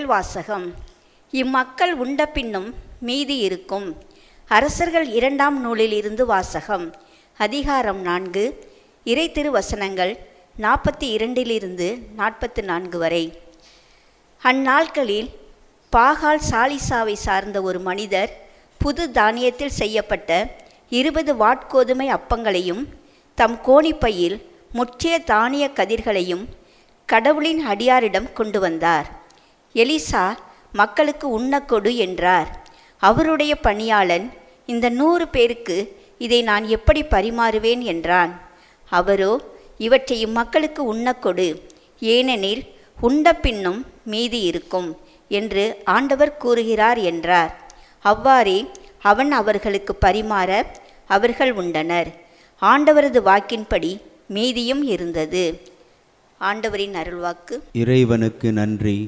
முதல் வாசகம் இம்மக்கள் உண்ட பின்னும் மீதி இருக்கும் அரசர்கள் இரண்டாம் நூலில் இருந்து வாசகம் அதிகாரம் நான்கு இறை திருவசனங்கள் நாற்பத்தி இரண்டிலிருந்து நாற்பத்து நான்கு வரை அந்நாட்களில் பாகால் சாலிசாவை சார்ந்த ஒரு மனிதர் புது தானியத்தில் செய்யப்பட்ட இருபது வாட்கோதுமை அப்பங்களையும் தம் கோணிப்பையில் முற்றிய தானிய கதிர்களையும் கடவுளின் அடியாரிடம் கொண்டு வந்தார் எலிசா மக்களுக்கு உண்ணக்கொடு என்றார் அவருடைய பணியாளன் இந்த நூறு பேருக்கு இதை நான் எப்படி பரிமாறுவேன் என்றான் அவரோ இவற்றை இம்மக்களுக்கு உண்ணக்கொடு ஏனெனில் உண்ட பின்னும் மீதி இருக்கும் என்று ஆண்டவர் கூறுகிறார் என்றார் அவ்வாறே அவன் அவர்களுக்கு பரிமாற அவர்கள் உண்டனர் ஆண்டவரது வாக்கின்படி மீதியும் இருந்தது ஆண்டவரின் அருள்வாக்கு இறைவனுக்கு நன்றி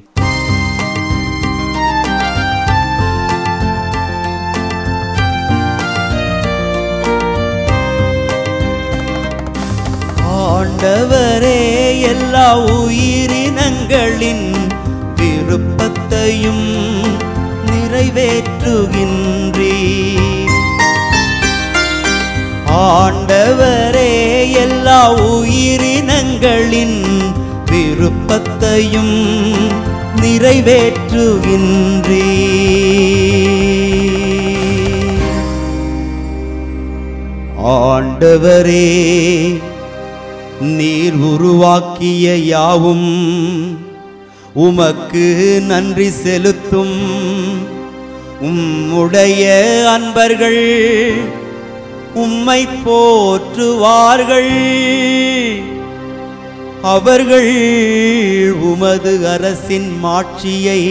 ஆண்டவரே எல்லா உயிரினங்களின் விருப்பத்தையும் நிறைவேற்றுகின்றீ ஆண்டவரே எல்லா உயிரினங்களின் விருப்பத்தையும் நிறைவேற்றுகின்றீ ஆண்டவரே நீர் உருவாக்கிய யாவும் உமக்கு நன்றி செலுத்தும் உம்முடைய அன்பர்கள் உம்மை போற்றுவார்கள் அவர்கள் உமது அரசின் மாட்சியை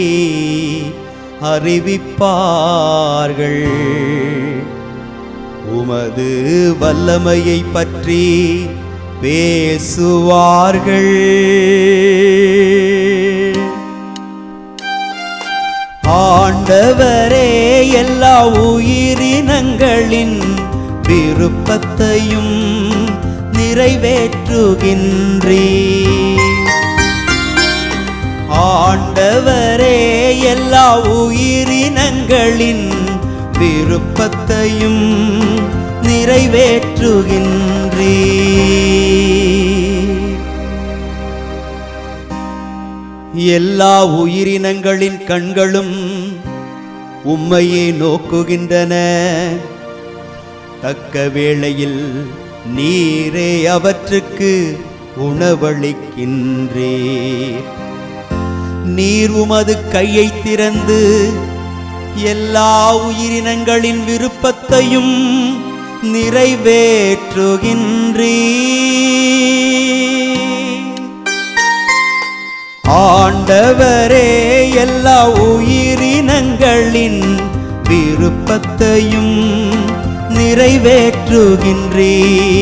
அறிவிப்பார்கள் உமது வல்லமையை பற்றி பேசுவார்கள் ஆண்டவரே எல்லா உயிரினங்களின் விருப்பத்தையும் நிறைவேற்றுகின்றீ ஆண்டவரே எல்லா உயிரினங்களின் விருப்பத்தையும் நிறைவேற்றுகின்றீ எல்லா உயிரினங்களின் கண்களும் உம்மையே நோக்குகின்றன தக்க வேளையில் நீரே அவற்றுக்கு உணவளிக்கின்றீர் நீர் உமது கையை திறந்து எல்லா உயிரினங்களின் விருப்பத்தையும் நிறைவேற்றுகின்றீர் ஆண்டவரே எல்லா உயிரினங்களின் விருப்பத்தையும் நிறைவேற்றுகின்றீ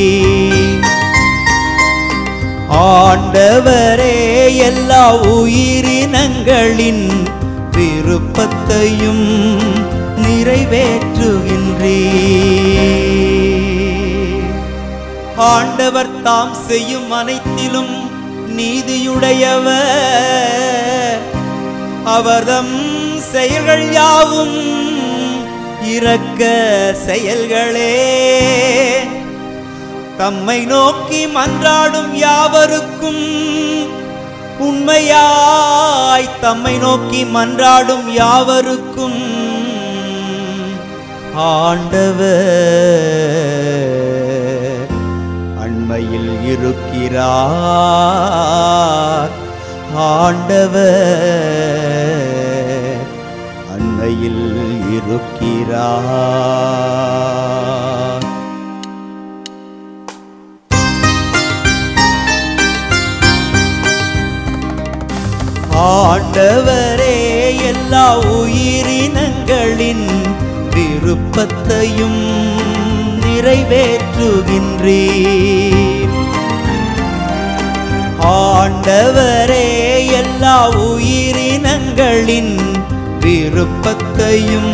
ஆண்டவரே எல்லா உயிரினங்களின் விருப்பத்தையும் நிறைவேற்றுகின்றீ ஆண்டவர் தாம் செய்யும் அனைத்திலும் நீதியுடையவர் அவர்தம் செயல்கள் யாவும் இரக்க செயல்களே தம்மை நோக்கி மன்றாடும் யாவருக்கும் உண்மையாய் தம்மை நோக்கி மன்றாடும் யாவருக்கும் ஆண்டவர் அண்மையில் இருக்கிறார் ஆண்டவர் அண்மையில் இருக்கிறார் ஆண்டவரே எல்லா உயிரினங்களின் விருப்பத்தையும் நிறைவேற்றுகின்றீர் ஆண்டவரே எல்லா உயிரினங்களின் விருப்பத்தையும்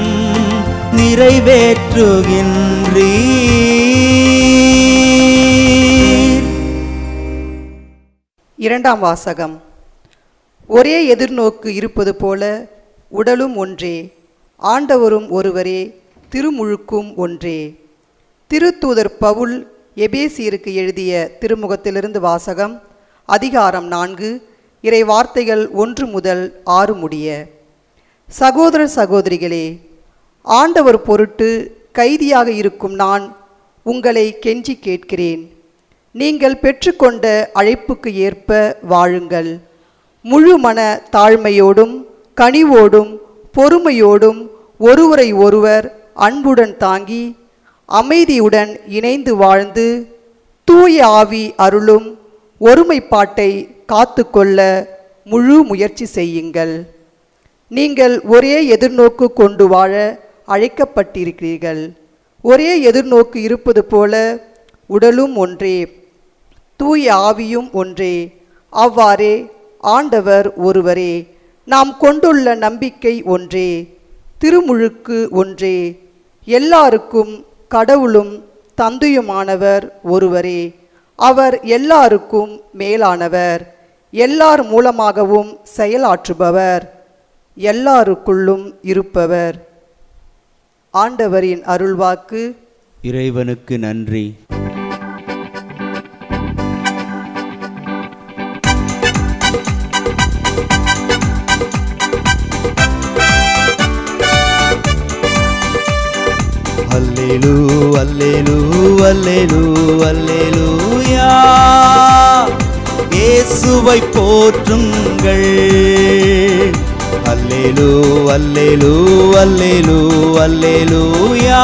நிறைவேற்றுகின்றீர் இரண்டாம் வாசகம் ஒரே எதிர்நோக்கு இருப்பது போல உடலும் ஒன்றே ஆண்டவரும் ஒருவரே திருமுழுக்கும் ஒன்றே திருத்தூதர் பவுல் எபேசியருக்கு எழுதிய திருமுகத்திலிருந்து வாசகம் அதிகாரம் நான்கு இறை வார்த்தைகள் ஒன்று முதல் ஆறு முடிய சகோதர சகோதரிகளே ஆண்டவர் பொருட்டு கைதியாக இருக்கும் நான் உங்களை கெஞ்சி கேட்கிறேன் நீங்கள் பெற்றுக்கொண்ட அழைப்புக்கு ஏற்ப வாழுங்கள் முழு மன தாழ்மையோடும் கனிவோடும் பொறுமையோடும் ஒருவரை ஒருவர் அன்புடன் தாங்கி அமைதியுடன் இணைந்து வாழ்ந்து தூய ஆவி அருளும் ஒருமைப்பாட்டை காத்துக்கொள்ள முழு முயற்சி செய்யுங்கள் நீங்கள் ஒரே எதிர்நோக்கு கொண்டு வாழ அழைக்கப்பட்டிருக்கிறீர்கள் ஒரே எதிர்நோக்கு இருப்பது போல உடலும் ஒன்றே தூய ஆவியும் ஒன்றே அவ்வாறே ஆண்டவர் ஒருவரே நாம் கொண்டுள்ள நம்பிக்கை ஒன்றே திருமுழுக்கு ஒன்றே எல்லாருக்கும் கடவுளும் தந்தையுமானவர் ஒருவரே அவர் எல்லாருக்கும் மேலானவர் எல்லார் மூலமாகவும் செயலாற்றுபவர் எல்லாருக்குள்ளும் இருப்பவர் ஆண்டவரின் அருள்வாக்கு இறைவனுக்கு நன்றி அல்லேலூ அல்லேலூ அல்லேலூ அல்லேலூயா இயேசுவை போற்றுங்கள் அல்லேலூ அல்லேலூ அல்லேலூ அல்லேலூயா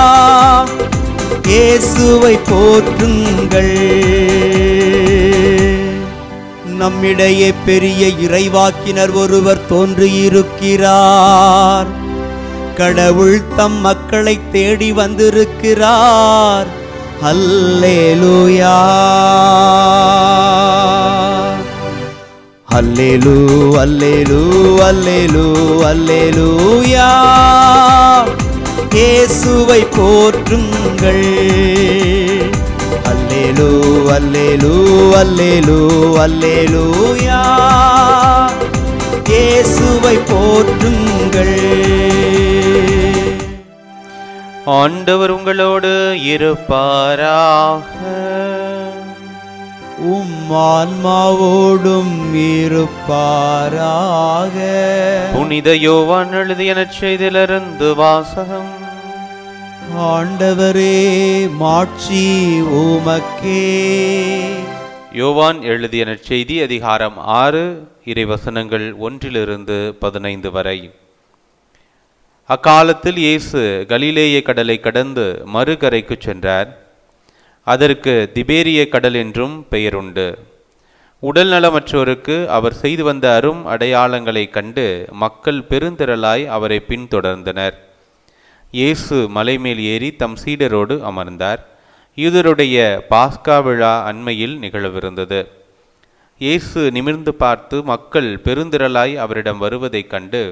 இயேசுவை போற்றுங்கள் நம்மிடையே பெரிய இறைவாக்கினர் ஒருவர் தோன்றியிருக்கிறார் கடவுள் தம் மக்களை தேடி வந்திருக்கிறார் அல்லேலூயா அல்லேலூ அல்லேலூ அல்லேலூ அல்லேலூயா இயேசுவை போற்றுங்கள் அல்லேலூ அல்லேலூ அல்லேலூ அல்லேலூயா இயேசுவை போற்றுங்கள் ஆண்டவர் உங்களோடு இருப்பாராக உம் ஆன்மாவோடும் இருப்பாராக புனித யோவான் எழுதிய நற்செய்தியிலிருந்து வாசகம் ஆண்டவரே மாட்சி உமக்கே யோவான் எழுதிய நற்செய்தி அதிகாரம் ஆறு இறைவசனங்கள் ஒன்றிலிருந்து பதினைந்து வரை அக்காலத்தில் இயேசு கலிலேய கடலை கடந்து மறுகரைக்கு சென்றார் அதற்கு திபேரிய கடல் என்றும் பெயருண்டு உடல் நலமற்றோருக்கு அவர் செய்து வந்த அரும் அடையாளங்களைக் கண்டு மக்கள் பெருந்திரளாய் அவரை பின்தொடர்ந்தனர் இயேசு மலைமேல் ஏறி தம் சீடரோடு அமர்ந்தார் யூதருடைய பாஸ்கா விழா அண்மையில் நிகழவிருந்தது இயேசு நிமிர்ந்து பார்த்து மக்கள் பெருந்திரளாய் அவரிடம் வருவதைக் கண்டு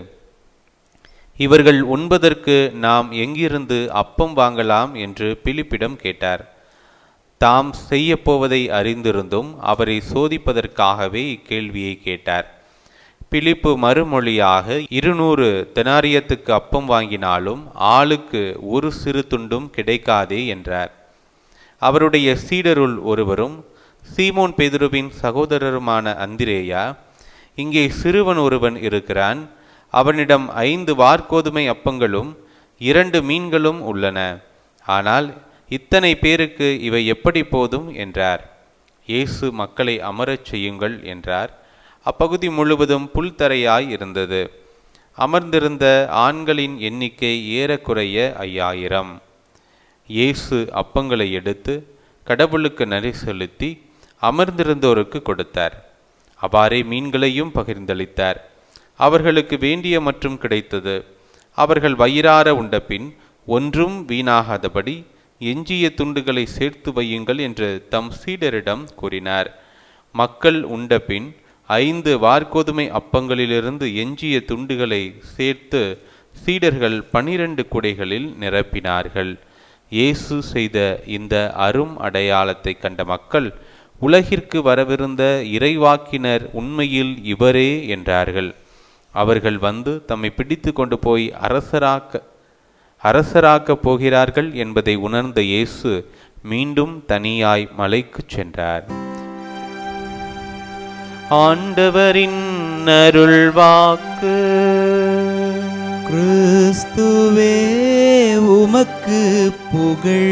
இவர்கள் உண்பதற்கு நாம் எங்கிருந்து அப்பம் வாங்கலாம் என்று பிலிப்பிடம் கேட்டார் தாம் செய்யப் போவதை அறிந்திருந்தும் அவரை சோதிப்பதற்காகவே இக்கேள்வியை கேட்டார் பிலிப்பு மறுமொழியாக இருநூறு தெனாரியத்துக்கு அப்பம் வாங்கினாலும் ஆளுக்கு ஒரு சிறு துண்டும் கிடைக்காதே என்றார் அவருடைய சீடருள் ஒருவரும் சீமோன் பேதுருவின் சகோதரருமான அந்திரேயா இங்கே சிறுவன் ஒருவன் இருக்கிறான் அவனிடம் ஐந்து வார்கோதுமை அப்பங்களும் இரண்டு மீன்களும் உள்ளன ஆனால் இத்தனை பேருக்கு இவை எப்படி போதும் என்றார் இயேசு மக்களை அமரச் செய்யுங்கள் என்றார் அப்பகுதி முழுவதும் புல்தரையாய் இருந்தது அமர்ந்திருந்த ஆண்களின் எண்ணிக்கை ஏறக்குறைய ஐயாயிரம் இயேசு அப்பங்களை எடுத்து கடவுளுக்கு நன்றி செலுத்தி அமர்ந்திருந்தோருக்கு கொடுத்தார் அவ்வாறே மீன்களையும் பகிர்ந்தளித்தார் அவர்களுக்கு வேண்டிய மற்றும் கிடைத்தது அவர்கள் வயிறார உண்டபின் ஒன்றும் வீணாகாதபடி எஞ்சிய துண்டுகளை சேர்த்து வையுங்கள் என்று தம் சீடரிடம் கூறினார் மக்கள் உண்டபின் ஐந்து வார்கோதுமை அப்பங்களிலிருந்து எஞ்சிய துண்டுகளை சேர்த்து சீடர்கள் பனிரெண்டு குடைகளில் நிரப்பினார்கள் இயேசு செய்த இந்த அரும் அடையாளத்தை கண்ட மக்கள் உலகிற்கு வரவிருந்த இறைவாக்கினர் உண்மையில் இவரே என்றார்கள் அவர்கள் வந்து தம்மை பிடித்து கொண்டு போய் அரசராக்க அரசராக்கப் போகிறார்கள் என்பதை உணர்ந்த இயேசு மீண்டும் தனியாய் மலைக்குச் சென்றார் ஆண்டவரின் அருள்வாக்கு கிறிஸ்துவே உமக்கு புகழ்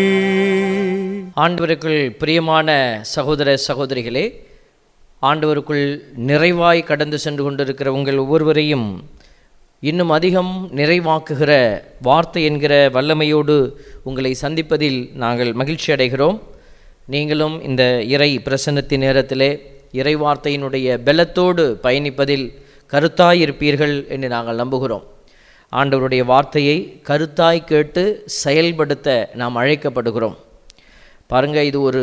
ஆண்டவருக்குள் பிரியமான சகோதர சகோதரிகளே ஆண்டவருக்குள் நிறைவாய் கடந்து சென்று கொண்டிருக்கிற உங்கள் ஒவ்வொருவரையும் இன்னும் அதிகம் நிறைவாக்குகிற வார்த்தை என்கிற வல்லமையோடு உங்களை சந்திப்பதில் நாங்கள் மகிழ்ச்சி அடைகிறோம் நீங்களும் இந்த இறை பிரசன்னத்தின் நேரத்திலே இறை வார்த்தையினுடைய பலத்தோடு பயணிப்பதில் கருத்தாய் இருப்பீர்கள் என்று நாங்கள் நம்புகிறோம் ஆண்டவருடைய வார்த்தையை கருத்தாய் கேட்டு செயல்படுத்த நாம் அழைக்கப்படுகிறோம் பாருங்க இது ஒரு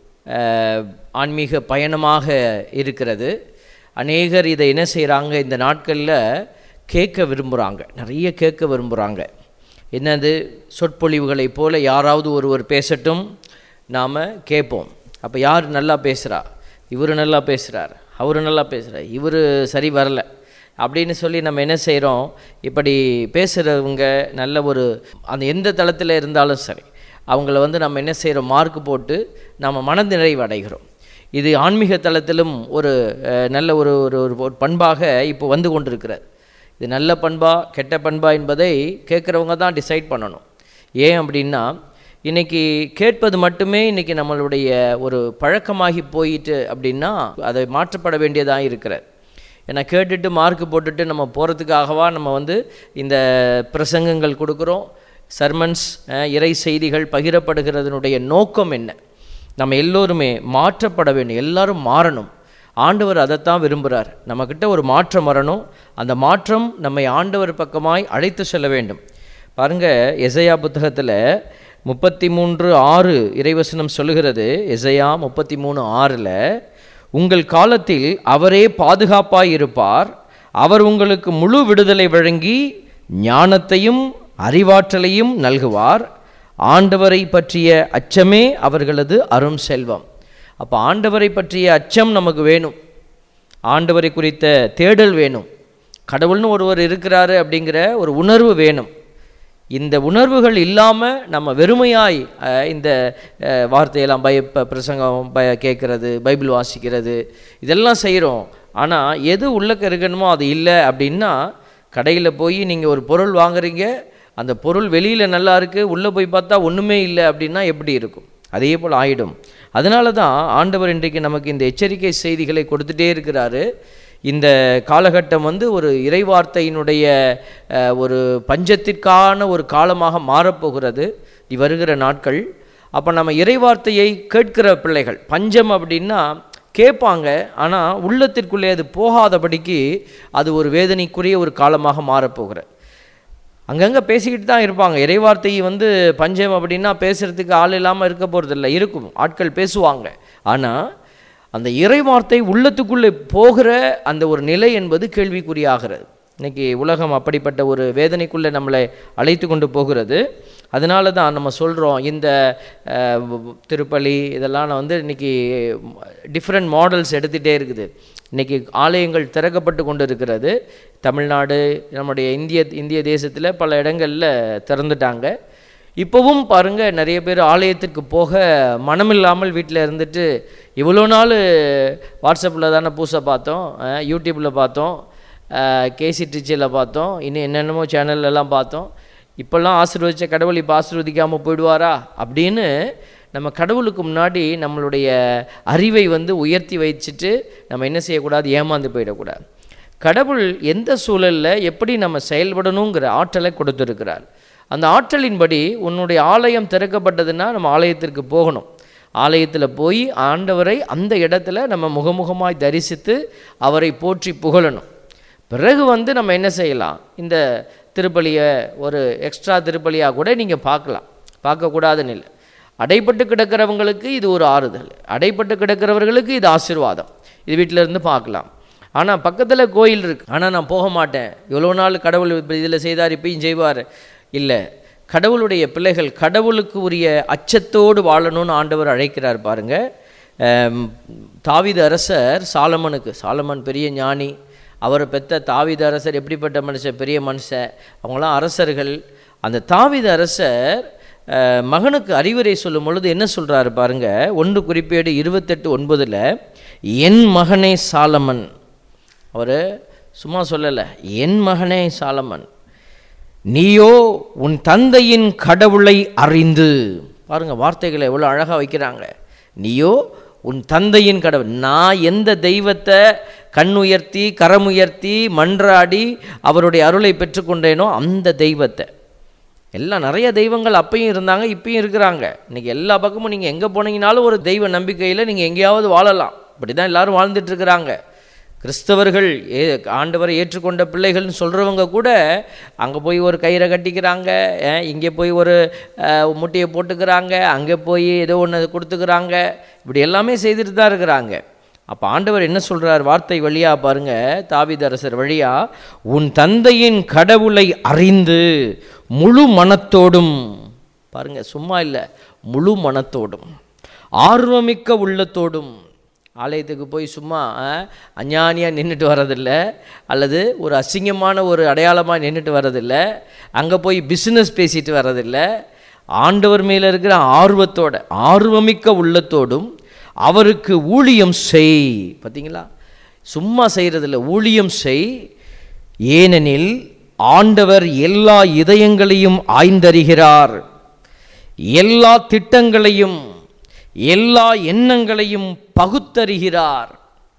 அஹ், ஆன்மீக பயணமாக இருக்கிறது அநேகர் இதை என்ன செய்கிறாங்க இந்த நாட்களில் கேட்க விரும்புகிறாங்க நிறைய கேட்க விரும்புகிறாங்க என்னது சொற்பொழிவுகளைப் போல யாராவது ஒருவர் பேசட்டும் நாம் கேட்போம் அப்போ யார் நல்லா பேசுகிறா இவர் நல்லா பேசுகிறார் அவர் நல்லா பேசுகிறார் இவர் சரி வரல அப்படின்னு சொல்லி நம்ம என்ன செய்கிறோம் இப்படி பேசுகிறவங்க நல்ல ஒரு அந்த எந்த தளத்தில் இருந்தாலும் சரி அவங்கள வந்து நம்ம என்ன செய்கிறோம் மார்க் போட்டு நம்ம மனநிறைவு அடைகிறோம் இது ஆன்மீக தளத்திலும் ஒரு அஹ், நல்ல ஒரு ஒரு ஒரு ஒரு பண்பாக இப்போ வந்து கொண்டிருக்கிறது இது நல்ல பண்பா கெட்ட பண்பா என்பதை கேட்குறவங்க தான் டிசைட் பண்ணணும் ஏன் அப்படின்னா இன்னைக்கு கேட்பது மட்டுமே இன்னைக்கு நம்மளுடைய ஒரு பழக்கமாகி போயிட்டு அப்படின்னா அதை மாற்றப்பட வேண்டியதாக இருக்கிறது ஏன்னா கேட்டுட்டு மார்க் போட்டுட்டு நம்ம போகிறதுக்காகவா நம்ம வந்து இந்த பிரசங்கங்கள் கொடுக்குறோம் சர்மன்ஸ் இறை செய்திகள் பகிரப்படுகிறதனுடைய நோக்கம் என்ன நம்ம எல்லோருமே மாற்றப்பட வேண்டும் எல்லாரும் மாறணும் ஆண்டவர் அதைத்தான் விரும்புகிறார் நம்மக்கிட்ட ஒரு மாற்றம் வரணும் அந்த மாற்றம் நம்மை ஆண்டவர் பக்கமாய் அழைத்து செல்ல வேண்டும் பாருங்க எசையா புத்தகத்தில் முப்பத்தி மூன்று ஆறு இறைவசனம் சொல்லுகிறது எசையா முப்பத்தி மூணு ஆறில் உங்கள் காலத்தில் அவரே பாதுகாப்பாய் இருப்பார் அவர் உங்களுக்கு முழு விடுதலை வழங்கி ஞானத்தையும் அறிவாற்றலையும் நல்குவார் ஆண்டவரை பற்றிய அச்சமே அவர்களது அரும் செல்வம் அப்போ ஆண்டவரை பற்றிய அச்சம் நமக்கு வேணும் ஆண்டவரை குறித்த தேடல் வேணும் கடவுள்னு ஒருவர் இருக்கிறாரு அப்படிங்கிற ஒரு உணர்வு வேணும் இந்த உணர்வுகள் இல்லாமல் நம்ம வெறுமையாய் அஹ், இந்த அஹ், வார்த்தையெல்லாம் பய ப- பிரசங்கம் பய கேட்குறது பைபிள் வாசிக்கிறது இதெல்லாம் செய்கிறோம் ஆனால் எது உள்ளக்க இருக்கணுமோ அது இல்லை அப்படின்னா கடையில் போய் நீங்கள் ஒரு பொருள் வாங்குறீங்க அந்த பொருள் வெளியில் நல்லா இருக்குது உள்ளே போய் பார்த்தா ஒன்றுமே இல்லை அப்படின்னா எப்படி இருக்கும் அதே போல் ஆயிடும் அதனால தான் ஆண்டவர் இன்றைக்கு நமக்கு இந்த எச்சரிக்கை செய்திகளை கொடுத்துட்டே இருக்கிறாரு இந்த காலகட்டம் வந்து ஒரு இறைவார்த்தையினுடைய அஹ், ஒரு பஞ்சத்திற்கான ஒரு காலமாக மாறப்போகிறது இனி வருகிற நாட்கள் அப்போ நம்ம இறைவார்த்தையை கேட்கிற பிள்ளைகள் பஞ்சம் அப்படின்னா கேட்பாங்க ஆனால் உள்ளத்திற்குள்ளே அது போகாதபடிக்கு அது ஒரு வேதனைக்குரிய ஒரு காலமாக மாறப்போகிறது அங்கங்கே பேசிக்கிட்டு தான் இருப்பாங்க இறைவார்த்தை வந்து பஞ்சம் அப்படின்னா பேசுகிறதுக்கு ஆள் இல்லாமல் இருக்க போகிறதில்ல இருக்கும் ஆட்கள் பேசுவாங்க ஆனால் அந்த இறைவார்த்தை உள்ளத்துக்குள்ளே போகிற அந்த ஒரு நிலை என்பது கேள்விக்குறியாகிறது இன்னைக்கு உலகம் அப்படிப்பட்ட ஒரு வேதனைக்குள்ளே நம்மளை அழைத்து கொண்டு போகிறது அதனால தான் நம்ம சொல்கிறோம் இந்த அஹ், திருப்பலி இதெல்லாம் நான் வந்து இன்னைக்கு டிஃப்ரெண்ட் மாடல்ஸ் எடுத்துகிட்டே இருக்குது இன்னைக்கு ஆலயங்கள் திறக்கப்பட்டு கொண்டு இருக்கிறது தமிழ்நாடு நம்முடைய இந்திய இந்திய தேசத்தில் பல இடங்களில் திறந்துட்டாங்க இப்போவும் பாருங்க நிறைய பேர் ஆலயத்திற்கு போக மனமில்லாமல் வீட்டில் இருந்துட்டு இவ்வளோ நாள் வாட்ஸ்அப்பில் தானே பூசை பார்த்தோம் யூடியூப்பில் பார்த்தோம் கேசி டிச்சியில் பார்த்தோம் இன்னும் என்னென்னமோ சேனல்லலாம் பார்த்தோம் இப்போல்லாம் ஆசீர்வதிச்ச கடவுள் இப்போ ஆசீர்வதிக்காமல் போயிடுவாரா அப்படின்னு நம்ம கடவுளுக்கு முன்னாடி நம்மளுடைய அறிவை வந்து உயர்த்தி வச்சுட்டு நம்ம என்ன செய்யக்கூடாது ஏமாந்து போயிடக்கூடாது கடவுள் எந்த சூழலில் எப்படி நம்ம செயல்படணுங்கிற ஆற்றலை கொடுத்துருக்கிறார் அந்த ஆற்றலின்படி உன்னுடைய ஆலயம் திறக்கப்பட்டதுன்னா நம்ம ஆலயத்திற்கு போகணும் ஆலயத்தில் போய் ஆண்டவரை அந்த இடத்துல நம்ம முகமுகமாய் தரிசித்து அவரை போற்றி புகழணும் பிறகு வந்து நம்ம என்ன செய்யலாம் இந்த திருப்பலியை ஒரு எக்ஸ்ட்ரா திருப்பலியாக கூட நீங்கள் பார்க்கலாம் பார்க்கக்கூடாதுன்னு இல்லை அடைப்பட்டு கிடக்கிறவங்களுக்கு இது ஒரு ஆறுதல் அடைப்பட்டு கிடக்கிறவர்களுக்கு இது ஆசீர்வாதம் இது வீட்டில் இருந்து பார்க்கலாம் ஆனால் பக்கத்தில் கோயில் இருக்கு ஆனால் நான் போக மாட்டேன் இவ்வளோ நாள் கடவுள் இதில் செய்தார் இப்பயும் செய்வார் இல்லை கடவுளுடைய பிள்ளைகள் கடவுளுக்கு உரிய அச்சத்தோடு வாழணும்னு ஆண்டவர் அழைக்கிறார் பாருங்க ஆம், தாவீது அரசர் சாலமனுக்கு சாலமன் பெரிய ஞானி அவரை பெத்த தாவீது அரசர் எப்படிப்பட்ட மனுஷன் பெரிய மனுஷன் அவங்களாம் அரசர்கள் அந்த தாவீது அரசர் அஹ், மகனுக்கு அறிவுரை சொல்லும் பொழுது என்ன சொல்றாரு பாருங்க ஒன்று குறிப்பேடு இருபத்தெட்டு ஒன்பதில் என் மகனே சாலமன் அவர் சும்மா சொல்லலை என் மகனே சாலமன் நீயோ உன் தந்தையின் கடவுளை அறிந்து பாருங்க வார்த்தைகளை எவ்வளோ அழகாக வைக்கிறாங்க நீயோ உன் தந்தையின் கடவுள் நான் எந்த தெய்வத்தை கண் உயர்த்தி கரம் உயர்த்தி மன்றாடி அவருடைய அருளை பெற்றுக்கொண்டேனோ அந்த தெய்வத்தை எல்லாம் நிறைய தெய்வங்கள் அப்பயும் இருந்தாங்க இப்பயும் இருக்கிறாங்க இன்னைக்கு எல்லா பக்கமும் நீங்கள் எங்கே போனீங்கனாலும் ஒரு தெய்வ நம்பிக்கையில் நீங்கள் எங்கேயாவது வாழலாம் இப்படி தான் எல்லாரும் வாழ்ந்துட்டு இருக்கிறாங்க கிறிஸ்தவர்கள் ஏ ஆண்டவரை ஏற்றுக்கொண்ட பிள்ளைகள்னு சொல்கிறவங்க கூட அங்கே போய் ஒரு கயிறை கட்டிக்கிறாங்க அஹ், இங்கே போய் ஒரு அஹ், முட்டையை போட்டுக்கிறாங்க அங்கே போய் ஏதோ ஒன்று கொடுத்துக்கிறாங்க இப்படி எல்லாமே செய்துட்டு தான் இருக்கிறாங்க அப்போ ஆண்டவர் என்ன சொல்றார் வார்த்தை வழியா பாருங்க தாவீதரசர் வழியா உன் தந்தையின் கடவுளை அறிந்து முழு மனத்தோடும் பாருங்க சும்மா இல்லை முழு மனத்தோடும் ஆர்வமிக்க உள்ளத்தோடும் ஆலயத்துக்கு போய் சும்மா அஞ்ஞானியாக நின்றுட்டு வர்றதில்ல அல்லது ஒரு அசிங்கமான ஒரு அடையாளமாக நின்றுட்டு வர்றதில்ல அங்கே போய் பிஸ்னஸ் பேசிட்டு வர்றதில்ல ஆண்டவர் மேலே இருக்கிற ஆர்வத்தோட ஆர்வமிக்க உள்ளத்தோடும் அவருக்கு ஊழியம் செய் பார்த்தீங்களா சும்மா செய்கிறதில்ல ஊழியம் செய் ஏனெனில் ஆண்டவர் எல்லா இதயங்களையும் ஆய்ந்தறிகிறார் எல்லா திட்டங்களையும் எல்லா எண்ணங்களையும் பகுத்தறிகிறார்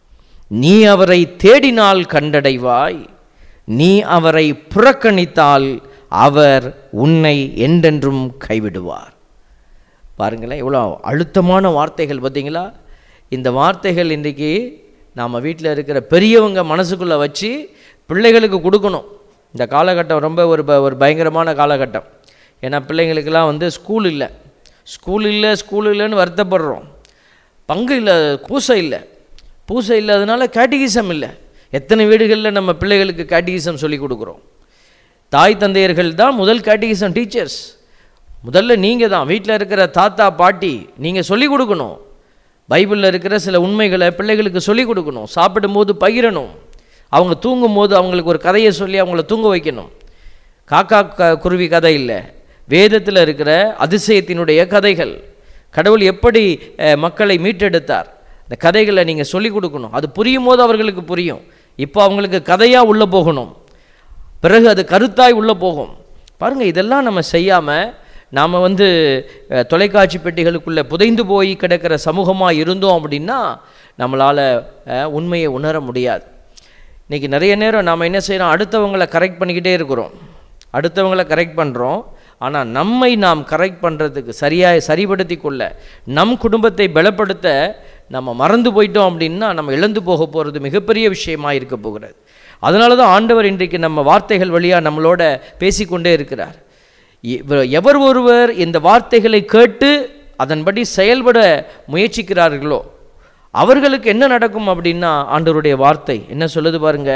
நீ அவரை தேடினால் கண்டடைவாய் நீ அவரை புறக்கணித்தால் அவர் உன்னை என்றென்றும் கைவிடுவார் பாருங்களேன் இவ்வளோ அழுத்தமான வார்த்தைகள் பார்த்தீங்களா இந்த வார்த்தைகள் இன்றைக்கி நாம் வீட்டில் இருக்கிற பெரியவங்க மனசுக்குள்ளே வச்சு பிள்ளைகளுக்கு கொடுக்கணும் இந்த காலகட்டம் ரொம்ப ஒரு ப- ஒரு பயங்கரமான காலகட்டம் ஏன்னா பிள்ளைங்களுக்கெல்லாம் வந்து ஸ்கூல் இல்லை ஸ்கூல் இல்லை ஸ்கூல் இல்லைன்னு வருத்தப்படுறோம் பங்கு இல்லை பூசை இல்லை பூசை இல்லாதனால கேட்டிகிசம் இல்லை எத்தனை வீடுகளில் நம்ம பிள்ளைகளுக்கு கேட்டிகிசம் சொல்லி கொடுக்குறோம் தாய் தந்தையர்கள் தான் முதல் கேட்டிகிசம் டீச்சர்ஸ் முதல்ல நீங்கள் தான் வீட்டில் இருக்கிற தாத்தா பாட்டி நீங்கள் சொல்லிக் கொடுக்கணும் பைபிளில் இருக்கிற சில உண்மைகளை பிள்ளைகளுக்கு சொல்லிக் கொடுக்கணும் சாப்பிடும்போது பகிரணும் அவங்க தூங்கும்போது அவங்களுக்கு ஒரு கதையை சொல்லி அவங்கள தூங்க வைக்கணும் காக்கா க குருவி கதை இல்லை வேதத்தில் இருக்கிற அதிசயத்தினுடைய கதைகள் கடவுள் எப்படி அஹ், மக்களை மீட்டெடுத்தார் இந்த கதைகளை நீங்கள் சொல்லிக் கொடுக்கணும் அது புரியும் போது அவர்களுக்கு புரியும் இப்போ அவங்களுக்கு கதையாக உள்ளே போகணும் பிறகு அது கருத்தாய் உள்ளே போகும் பாருங்கள் இதெல்லாம் நம்ம செய்யாமல் நாம் வந்து அஹ், தொலைக்காட்சி பெட்டிகளுக்குள்ளே புதைந்து போய் கிடக்கிற சமூகமாக இருந்தோம் அப்படின்னா நம்மளால் உண்மையை உணர முடியாது இன்றைக்கி நிறைய நேரம் நாம் என்ன செய்கிறோம் அடுத்தவங்களை கரெக்ட் பண்ணிக்கிட்டே இருக்கிறோம் அடுத்தவங்களை கரெக்ட் பண்ணுறோம் ஆனால் நம்மை நாம் கரெக்ட் பண்ணுறதுக்கு சரியாக சரிபடுத்தி கொள்ள நம் குடும்பத்தை பலப்படுத்த நம்ம மறந்து போயிட்டோம் அப்படின்னா நம்ம இழந்து போக போகிறது மிகப்பெரிய விஷயமாக இருக்க போகிறது அதனால தான் ஆண்டவர் இன்றைக்கு நம்ம வார்த்தைகள் வழியாக நம்மளோட பேசிக்கொண்டே இருக்கிறார் இவ- எவர் ஒருவர் இந்த வார்த்தைகளை கேட்டு அதன்படி செயல்பட முயற்சிக்கிறார்களோ அவர்களுக்கு என்ன நடக்கும் அப்படின்னா ஆண்டவருடைய வார்த்தை என்ன சொல்லுது பாருங்க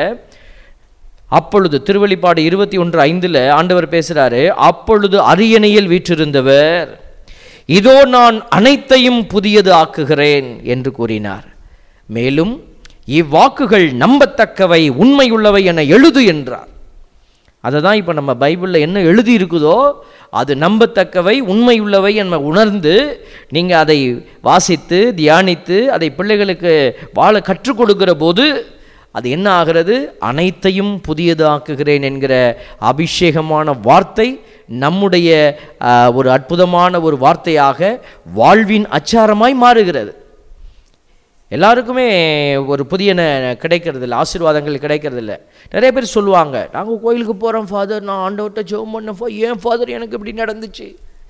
அப்பொழுது திருவெளிப்பாடு இருபத்தி ஒன்று ஐந்தில் ஆண்டவர் பேசுகிறாரு அப்பொழுது அரியணையில் வீற்றிருந்தவர் இதோ நான் அனைத்தையும் புதியது ஆக்குகிறேன் என்று கூறினார் மேலும் இவ்வாக்குகள் நம்பத்தக்கவை உண்மையுள்ளவை என எழுது என்றார் அதை தான் இப்போ நம்ம பைபிளில் என்ன எழுதி இருக்குதோ அது நம்பத்தக்கவை உண்மையுள்ளவை என உணர்ந்து நீங்கள் அதை வாசித்து தியானித்து அதை பிள்ளைகளுக்கு வாழ கற்றுக் கொடுக்கிற போது அது என்ன ஆகிறது அனைத்தையும் புதியதாக்குகிறேன் என்கிற அபிஷேகமான வார்த்தை நம்முடைய ஆ, ஒரு அற்புதமான ஒரு வார்த்தையாக வாழ்வின் அச்சாரமாய் மாறுகிறது எல்லாருக்குமே ஒரு புதிய ந- கிடைக்கிறது இல்லை ஆசீர்வாதங்கள் கிடைக்கிறது இல்லை நிறைய பேர் சொல்லுவாங்க நாங்கள் கோயிலுக்கு போகிறோம் ஃபாதர் நான் ஆண்டவர்கிட்ட ஜெபம் பண்ணப்போ ஏன் ஃபாதர் எனக்கு இப்படி நடந்துச்சு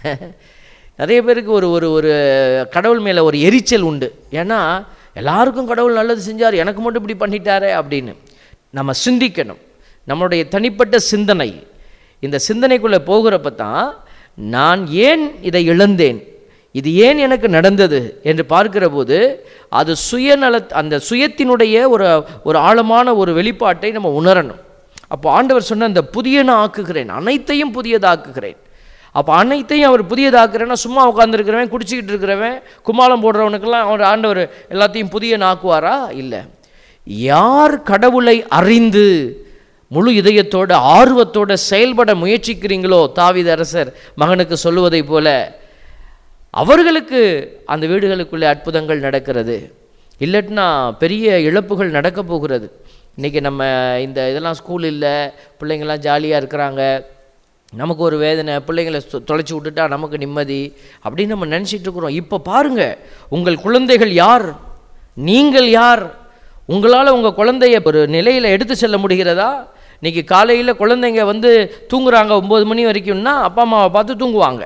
நிறைய பேருக்கு ஒரு ஒரு ஒரு கடவுள் மேலே ஒரு எரிச்சல் உண்டு ஏன்னா எல்லாருக்கும் கடவுள் நல்லது செஞ்சார் எனக்கு மட்டும் இப்படி பண்ணிட்டாரே அப்படின்னு நம்ம சிந்திக்கணும் நம்மளுடைய தனிப்பட்ட சிந்தனை இந்த சிந்தனைக்குள்ளே போகிறப்ப தான் நான் ஏன் இதை இழந்தேன் இது ஏன் எனக்கு நடந்தது என்று பார்க்கிற போது அது சுயநல அந்த சுயத்தினுடைய ஒரு ஒரு ஆழமான ஒரு வெளிப்பாட்டை நம்ம உணரணும் அப்போ ஆண்டவர் சொன்ன அந்த புதியன ஆக்குகிறேன் அனைத்தையும் புதியதாக்குகிறேன் அப்போ அனைத்தையும் அவர் புதியதாக்குறேன்னா சும்மா உட்காந்துருக்கிறவன் குடிச்சிக்கிட்டு இருக்கிறவன் கும்மாளம் போடுறவனுக்கெல்லாம் அவர் ஆண்டவர் எல்லாத்தையும் புதிய நாக்குவாரா இல்லை யார் கடவுளை அறிந்து முழு இதயத்தோட ஆர்வத்தோட செயல்பட முயற்சிக்கிறீங்களோ தாவீது அரசர் மகனுக்கு சொல்லுவதைப் போல அவர்களுக்கு அந்த வீடுகளுக்குள்ளே அற்புதங்கள் நடக்கிறது இல்லட்டினா பெரிய இழப்புகள் நடக்க போகிறது இன்றைக்கி நம்ம இந்த இதெல்லாம் ஸ்கூல் இல்லை பிள்ளைங்கள்லாம் ஜாலியாக இருக்கிறாங்க நமக்கு ஒரு வேதனை பிள்ளைங்களை தொ- தொலைச்சி விட்டுட்டா நமக்கு நிம்மதி அப்படின்னு நம்ம நினச்சிட்டு இருக்கிறோம் இப்போ பாருங்க உங்கள் குழந்தைகள் யார் நீங்கள் யார் உங்களால் உங்கள் குழந்தைய ஒரு நிலையில் எடுத்து செல்ல முடிகிறதா இன்னைக்கு காலையில் குழந்தைங்க வந்து தூங்குறாங்க ஒம்பது மணி வரைக்கும்னா அப்பா அம்மாவை பார்த்து தூங்குவாங்க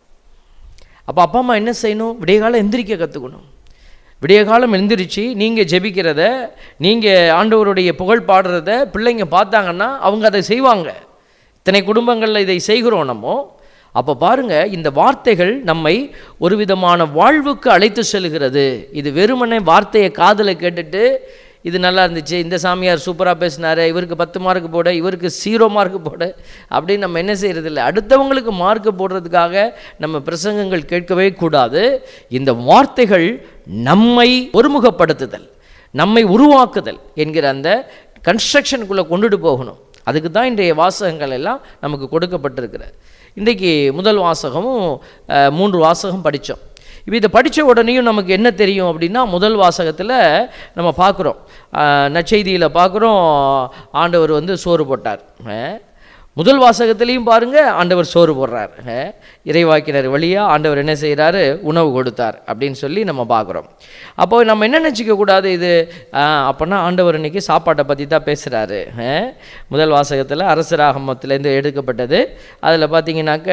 அப்போ அப்பா அம்மா என்ன செய்யணும் விடிய காலம் எந்திரிக்க கற்றுக்கணும் விடிய காலம் எந்திரிச்சு நீங்கள் ஜெபிக்கிறத நீங்கள் ஆண்டவருடைய புகழ் பாடுறத பிள்ளைங்க பார்த்தாங்கன்னா அவங்க அதை செய்வாங்க இத்தனை குடும்பங்களில் இதை செய்கிறோம் நம்ம அப்போ பாருங்க இந்த வார்த்தைகள் நம்மை ஒரு விதமான வாழ்வுக்கு அழைத்து செல்கிறது இது வெறுமனே வார்த்தையை காதில் கேட்டுட்டு இது நல்லா இருந்துச்சு இந்த சாமியார் சூப்பராக பேசினாரு இவருக்கு பத்து மார்க் போட இவருக்கு ஜீரோ மார்க் போட அப்படின்னு நம்ம என்ன செய்யறது இல்லை அடுத்தவங்களுக்கு மார்க் போடுறதுக்காக நம்ம பிரசங்கங்கள் கேட்கவே கூடாது இந்த வார்த்தைகள் நம்மை ஒருமுகப்படுத்துதல் நம்மை உருவாக்குதல் என்கிற அந்த கன்ஸ்ட்ரக்ஷனுக்குள்ளே கொண்டுட்டு போகணும் அதுக்கு தான் இன்றைய வாசகங்கள் எல்லாம் நமக்கு கொடுக்கப்பட்டிருக்கிறது இன்றைக்கி முதல் வாசகமும் அஹ், மூன்று வாசகம் படித்தோம் இப்போ இதை படித்த உடனேயும் நமக்கு என்ன தெரியும் அப்படின்னா முதல் வாசகத்தில் நம்ம பார்க்குறோம் நற்செய்தியில் பார்க்குறோம் ஆண்டவர் வந்து சோறு போட்டார் அஹ், முதல் வாசகத்திலையும் பாருங்க ஆண்டவர் சோறு போடுறார் அஹ், இறைவாக்கினர் வழியாக ஆண்டவர் என்ன செய்கிறாரு உணவு கொடுத்தார் அப்படின்னு சொல்லி நம்ம பார்க்குறோம் அப்போ நம்ம என்ன நினச்சிக்க கூடாது இது ஆஹ், அப்போனா ஆண்டவர் இன்னைக்கு சாப்பாட்டை பற்றி தான் பேசுகிறாரு முதல் வாசகத்தில் அரசராகமத்திலேருந்து எடுக்கப்பட்டது அதில் பார்த்தீங்கன்னாக்க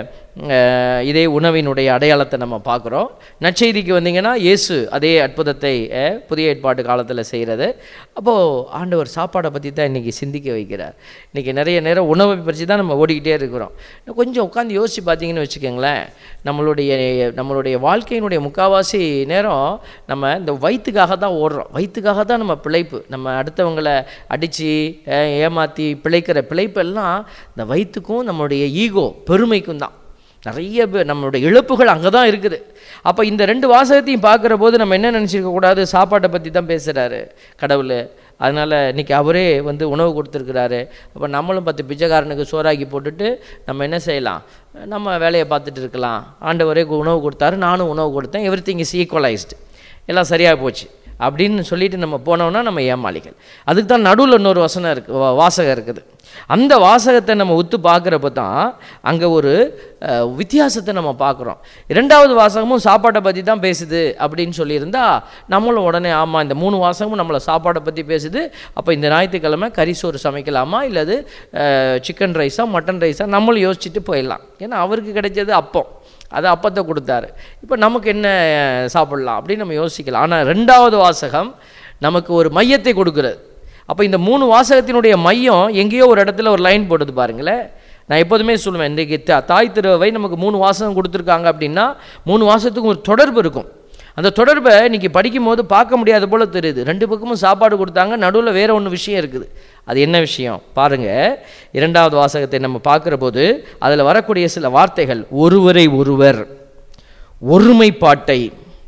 அஹ், இதே உணவினுடைய அடையாளத்தை நம்ம பார்க்குறோம் நற்செய்திக்கு வந்தீங்கன்னா இயேசு அதே அற்புதத்தை அஹ், புதிய ஏற்பாட்டு காலத்தில் செய்கிறது அப்போது ஆண்டவர் சாப்பாடை பற்றி தான் இன்றைக்கி சிந்திக்க வைக்கிறார் இன்றைக்கி நிறைய நேரம் உணவை பற்றி தான் நம்ம ஓடிக்கிட்டே இருக்கிறோம் இன்னும் கொஞ்சம் உட்காந்து யோசிச்சு பார்த்தீங்கன்னு வச்சுக்கோங்களேன் நம்மளுடைய நம்மளுடைய வாழ்க்கையினுடைய முக்காவாசி நேரம் நம்ம இந்த வயிற்றுக்காக தான் ஓடுறோம் வயிற்றுக்காக தான் நம்ம பிழைப்பு நம்ம அடுத்தவங்களை அடித்து ஏமாற்றி பிழைக்கிற பிழைப்பெல்லாம் இந்த வயிற்றுக்கும் நம்மளுடைய ஈகோ பெருமைக்கும் தான் நிறைய பேர் நம்மளுடைய இழப்புகள் அங்கே தான் இருக்குது அப்போ இந்த ரெண்டு வாசகத்தையும் பார்க்குற போது நம்ம என்ன நினச்சிருக்க கூடாது சாப்பாட்டை பற்றி தான் பேசுகிறாரு கடவுள் அதனால் இன்னைக்கு அவரே வந்து உணவு கொடுத்துருக்கிறாரு அப்போ நம்மளும் பத்து பிச்சைக்காரனுக்கு சோறாக்கி போட்டுட்டு நம்ம என்ன செய்யலாம் நம்ம வேலையை பார்த்துட்டு இருக்கலாம் ஆண்டவரே உணவு கொடுத்தாரு நானும் உணவு கொடுத்தேன் எவ்ரி திங் இஸ் ஈக்குவலைஸ்டு எல்லாம் சரியாக போச்சு அப்படின்னு சொல்லிட்டு நம்ம போனோம்னா நம்ம ஏமாளிகள் அதுக்கு தான் நடுவில் இன்னொரு வசனம் இருக்குது வா- வாசகம் இருக்குது அந்த வாசகத்தை நம்ம உத்து பார்க்குறப்ப தான் அங்கே ஒரு அஹ், வித்தியாசத்தை நம்ம பார்க்குறோம் இரண்டாவது வாசகமும் சாப்பாட்டை பற்றி தான் பேசுது அப்படின்னு சொல்லியிருந்தா நம்மளும் உடனே ஆமாம் இந்த மூணு வாசகமும் நம்மளை சாப்பாடை பற்றி பேசுது அப்போ இந்த ஞாயிற்றுக்கிழமை கறிசோறு சமைக்கலாமா இல்லது சிக்கன் ரைஸா மட்டன் ரைஸா நம்மளும் யோசிச்சுட்டு போயிடலாம் ஏன்னா அவருக்கு கிடைச்சது அப்பம் அது அப்பத்தை கொடுத்தாரு இப்போ நமக்கு என்ன அஹ், சாப்பிடலாம் அப்படின்னு நம்ம யோசிக்கலாம் ஆனால் ரெண்டாவது வாசகம் நமக்கு ஒரு மையத்தை கொடுக்கிறது அப்போ இந்த மூணு வாசகத்தினுடைய மையம் எங்கேயோ ஒரு இடத்துல ஒரு லைன் போடுது பாருங்களேன் நான் எப்போதுமே சொல்லுவேன் இன்றைக்கு தா- தாய் திருவை நமக்கு மூணு வாசகம் கொடுத்துருக்காங்க அப்படின்னா மூணு வாசத்துக்கும் ஒரு தொடர்பு இருக்கும் அந்த தொடர்பை இன்னைக்கு படிக்கும்போது பார்க்க முடியாத போல தெரியுது ரெண்டு பக்கமும் சாப்பாடு கொடுத்தாங்க நடுவில் வேற ஒன்று விஷயம் இருக்குது அது என்ன விஷயம் பாருங்க இரண்டாவது வாசகத்தை நம்ம பார்க்குற போது அதில் வரக்கூடிய சில வார்த்தைகள் ஒருவரை ஒருவர் ஒருமைப்பாட்டை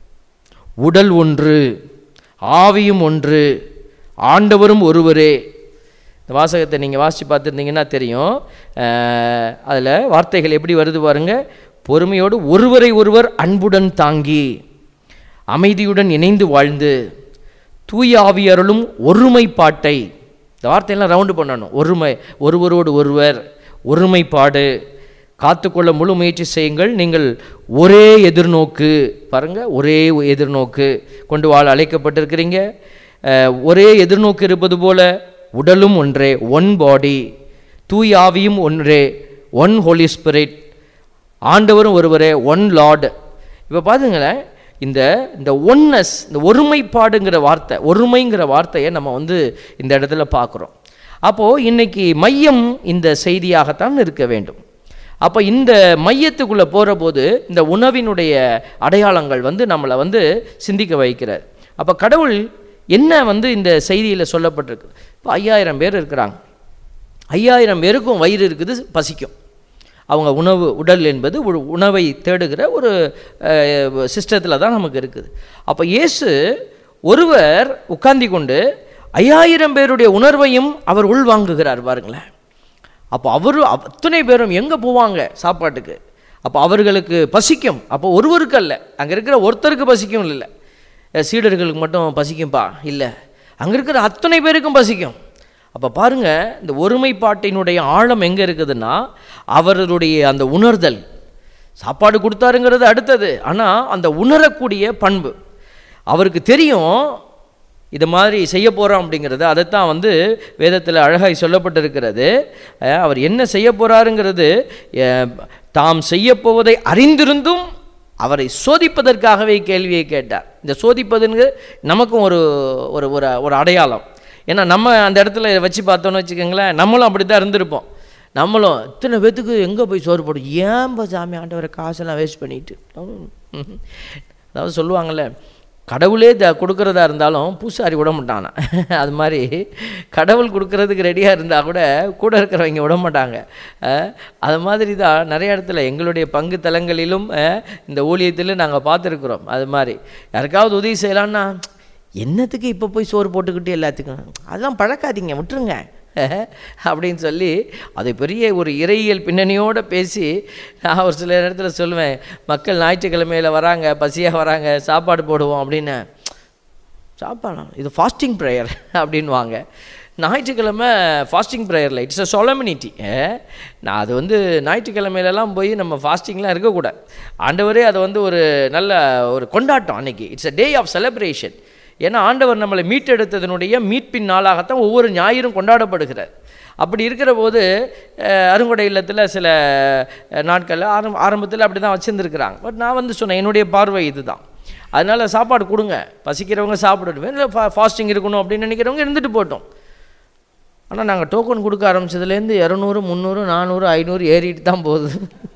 உடல் ஒன்று ஆவியும் ஒன்று ஆண்டவரும் ஒருவரே இந்த வாசகத்தை நீங்கள் வாசித்து பார்த்துருந்தீங்கன்னா தெரியும் அதில் வார்த்தைகள் எப்படி வருது பாருங்க பொறுமையோடு ஒருவரை ஒருவர் அன்புடன் தாங்கி அமைதியுடன் இணைந்து வாழ்ந்து தூய ஆவியருளும் ஒருமைப்பாட்டை இந்த வார்த்தையெல்லாம் ரவுண்டு பண்ணணும் ஒருமை ஒருவரோடு ஒருவர் ஒருமைப்பாடு காத்துக்கொள்ள முழு முயற்சி செய்யுங்கள் நீங்கள் ஒரே எதிர்நோக்கு பாருங்க ஒரே எதிர்நோக்கு கொண்டு வாழ அழைக்கப்பட்டிருக்கிறீங்க அஹ், ஒரே எதிர்நோக்கு இருப்பது போல உடலும் ஒன்றே ஒன் பாடி தூய் ஆவியும் ஒன்றே ஒன் ஹோலி ஸ்பிரிட் ஆண்டவரும் ஒருவரே ஒன் லார்டு இப்போ பாருங்களேன் இந்த இந்த ஒன்னஸ் இந்த ஒருமைப்பாடுங்கிற வார்த்தை ஒருமைங்கிற வார்த்தையை நம்ம வந்து இந்த இடத்துல பார்க்குறோம் அப்போது இன்னைக்கு மையம் இந்த செய்தியாகத்தான் இருக்க வேண்டும் அப்போ இந்த மையத்துக்குள்ளே போகிற போது இந்த உணவினுடைய அடையாளங்கள் வந்து நம்மளை வந்து சிந்திக்க வைக்கிறார் அப்போ கடவுள் என்ன வந்து இந்த செய்தியில் சொல்லப்பட்டிருக்கு இப்போ ஐயாயிரம் பேர் இருக்கிறாங்க ஐயாயிரம் பேருக்கும் வயிறு இருக்குது பசிக்கும் அவங்க உணவு உடல் என்பது ஒரு உணவை தேடுகிற ஒரு சிஸ்டத்தில் தான் நமக்கு இருக்குது அப்போ இயேசு ஒருவர் உட்கார்ந்து கொண்டு ஐயாயிரம் பேருடைய உணர்வையும் அவர் உள்வாங்குகிறார் பாருங்களேன் அப்போ அவர் அத்தனை பேரும் எங்கே போவாங்க சாப்பாட்டுக்கு அப்போ அவர்களுக்கு பசிக்கும் அப்போ ஒருவருக்கு அல்ல அங்கே இருக்கிற ஒருத்தருக்கு பசிக்கும் இல்லை அஹ் சீடர்களுக்கு மட்டும் பசிக்கும்பா இல்லை அங்கே இருக்கிற அத்தனை பேருக்கும் பசிக்கும் அப்போ பாருங்க இந்த ஒருமைப்பாட்டினுடைய ஆழம் எங்கே இருக்குதுன்னா அவர்களுடைய அந்த உணர்தல் சாப்பாடு கொடுத்தாருங்கிறது அடுத்தது ஆனால் அந்த உணரக்கூடிய பண்பு அவருக்கு தெரியும் இது மாதிரி செய்ய போகிறோம் அப்படிங்கிறது அதைத்தான் வந்து வேதத்தில் அழகாய் சொல்லப்பட்டிருக்கிறது அஹ் அவர் என்ன செய்ய போகிறாருங்கிறது தாம் செய்ய போவதை அறிந்திருந்தும் அவரை சோதிப்பதற்காகவே கேள்வியை கேட்டார் இந்த சோதிப்பதுங்க நமக்கும் ஒரு ஒரு ஒரு ஒரு அடையாளம் ஏன்னா நம்ம அந்த இடத்துல வச்சு பார்த்தோன்னு வச்சுக்கோங்களேன் நம்மளும் அப்படி தான் இருந்திருப்போம் நம்மளும் இத்தனை பேத்துக்கு எங்கே போய் சோறு போடும் ஏன்பா சாமி ஆண்டவரை காசெல்லாம் வேஸ்ட் பண்ணிட்டு ம். அதாவது சொல்லுவாங்கள்ல கடவுளே த கொடுக்குறதா இருந்தாலும் பூசாரி விட மாட்டானா அது மாதிரி கடவுள் கொடுக்கறதுக்கு ரெடியாக இருந்தால் கூட கூட இருக்கிறவங்க விட மாட்டாங்க அஹ், அது மாதிரி தான் நிறைய இடத்துல எங்களுடைய பங்கு தலங்களிலும் அஹ், இந்த ஊழியத்திலும் நாங்கள் பார்த்துருக்குறோம் அது மாதிரி யாருக்காவது உதவி செய்யலான்னா என்னத்துக்கு இப்போ போய் சோறு போட்டுக்கிட்டு எல்லாத்துக்கும் அதெல்லாம் பழக்காதீங்க விட்டுருங்க அப்படின்னு சொல்லி அதை பெரிய ஒரு இறையியல் பின்னணியோடு பேசி நான் ஒரு சில இடத்துல சொல்லுவேன் மக்கள் ஞாயிற்றுக்கிழமையில் வராங்க பசியாக வராங்க சாப்பாடு போடுவோம் அப்படின்னு சாப்பாடா இது ஃபாஸ்டிங் ப்ரேயர் அப்படின்வாங்க ஞாயிற்றுக்கிழமை ஃபாஸ்டிங் ப்ரேயரில் இட்ஸ் அ சொலமினிட்டி நான் அது வந்து ஞாயிற்றுக்கிழமையிலலாம் போய் நம்ம ஃபாஸ்டிங்லாம் இருக்கக்கூடாது ஆண்டவரே அதை வந்து ஒரு நல்ல ஒரு கொண்டாட்டம் அன்னைக்கு it's a day of celebration ஏன்னா ஆண்டவர் நம்மளை மீட்டெடுத்ததனுடைய மீட்பின் நாளாகத்தான் ஒவ்வொரு ஞாயிறும் கொண்டாடப்படுகிறார் அப்படி இருக்கிற போது அஹ், அருங்கொடை இல்லத்தில் சில நாட்களில் ஆரம்ப ஆரம்பத்தில் அப்படி தான் வச்சுருந்துருக்குறாங்க பட் நான் வந்து சொன்னேன் என்னுடைய பார்வை இதுதான் அதனால் சாப்பாடு கொடுங்க பசிக்கிறவங்க சாப்பிடட்டும் இல்லை ஃபா ஃபாஸ்டிங் இருக்கணும் அப்படின்னு நினைக்கிறவங்க இருந்துட்டு போட்டோம் ஆனால் நாங்கள் டோக்கன் கொடுக்க ஆரம்பிச்சதுலேருந்து இரநூறு முந்நூறு நானூறு ஐநூறு ஏறிட்டு தான் போகுது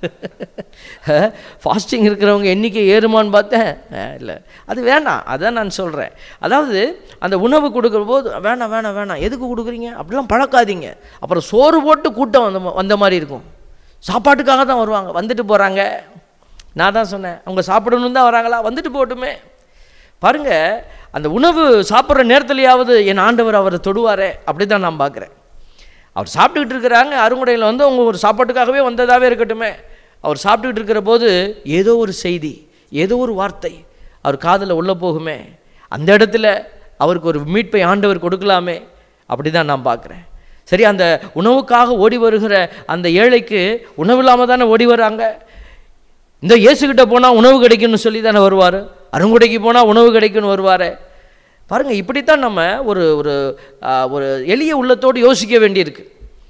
ஃபாஸ்டிங் இருக்கிறவங்க எண்ணிக்கை ஏறுமான்னு பார்த்தேன் இல்லை அது வேண்டாம் அதான் நான் சொல்கிறேன் அதாவது அந்த உணவு கொடுக்குற போது வேணாம் வேணாம் வேணாம் எதுக்கு கொடுக்குறீங்க அப்படிலாம் பழக்காதீங்க அப்புறம் சோறு போட்டு கூட்டம் வந்த மா- வந்த மாதிரி இருக்கும் சாப்பாட்டுக்காக தான் வருவாங்க வந்துட்டு போகிறாங்க நான் தான் சொன்னேன் அவங்க சாப்பிடணும் தான் வராங்களா வந்துட்டு போகட்டுமே பாருங்க அந்த உணவு சாப்பிட்ற நேரத்துலையாவது என் ஆண்டவர் அவரை தொடுவாரே அப்படி தான் நான் பார்க்குறேன் அவர் சாப்பிட்டுக்கிட்டு இருக்கிறாங்க அருங்குடையில் வந்து அவங்க ஒரு சாப்பாட்டுக்காகவே வந்ததாகவே இருக்கட்டுமே அவர் சாப்பிட்டுக்கிட்டு இருக்கிற போது ஏதோ ஒரு செய்தி ஏதோ ஒரு வார்த்தை அவர் காதில் உள்ளே போகுமே அந்த இடத்துல அவருக்கு ஒரு மீட்பை ஆண்டவர் கொடுக்கலாமே அப்படி தான் நான் பார்க்குறேன் சரி அந்த உணவுக்காக ஓடி வருகிற அந்த ஏழைக்கு உணவு இல்லாமல் தானே ஓடி வராங்க இந்த இயேசுகிட்ட போனால் உணவு கிடைக்கும்னு சொல்லி தானே வருவார் அருங்குடைக்கு போனால் உணவு கிடைக்கும்னு வருவார் பாருங்கள் இப்படித்தான் நம்ம ஒரு ஒரு ஆ, ஒரு எளிய உள்ளத்தோடு யோசிக்க வேண்டியிருக்கு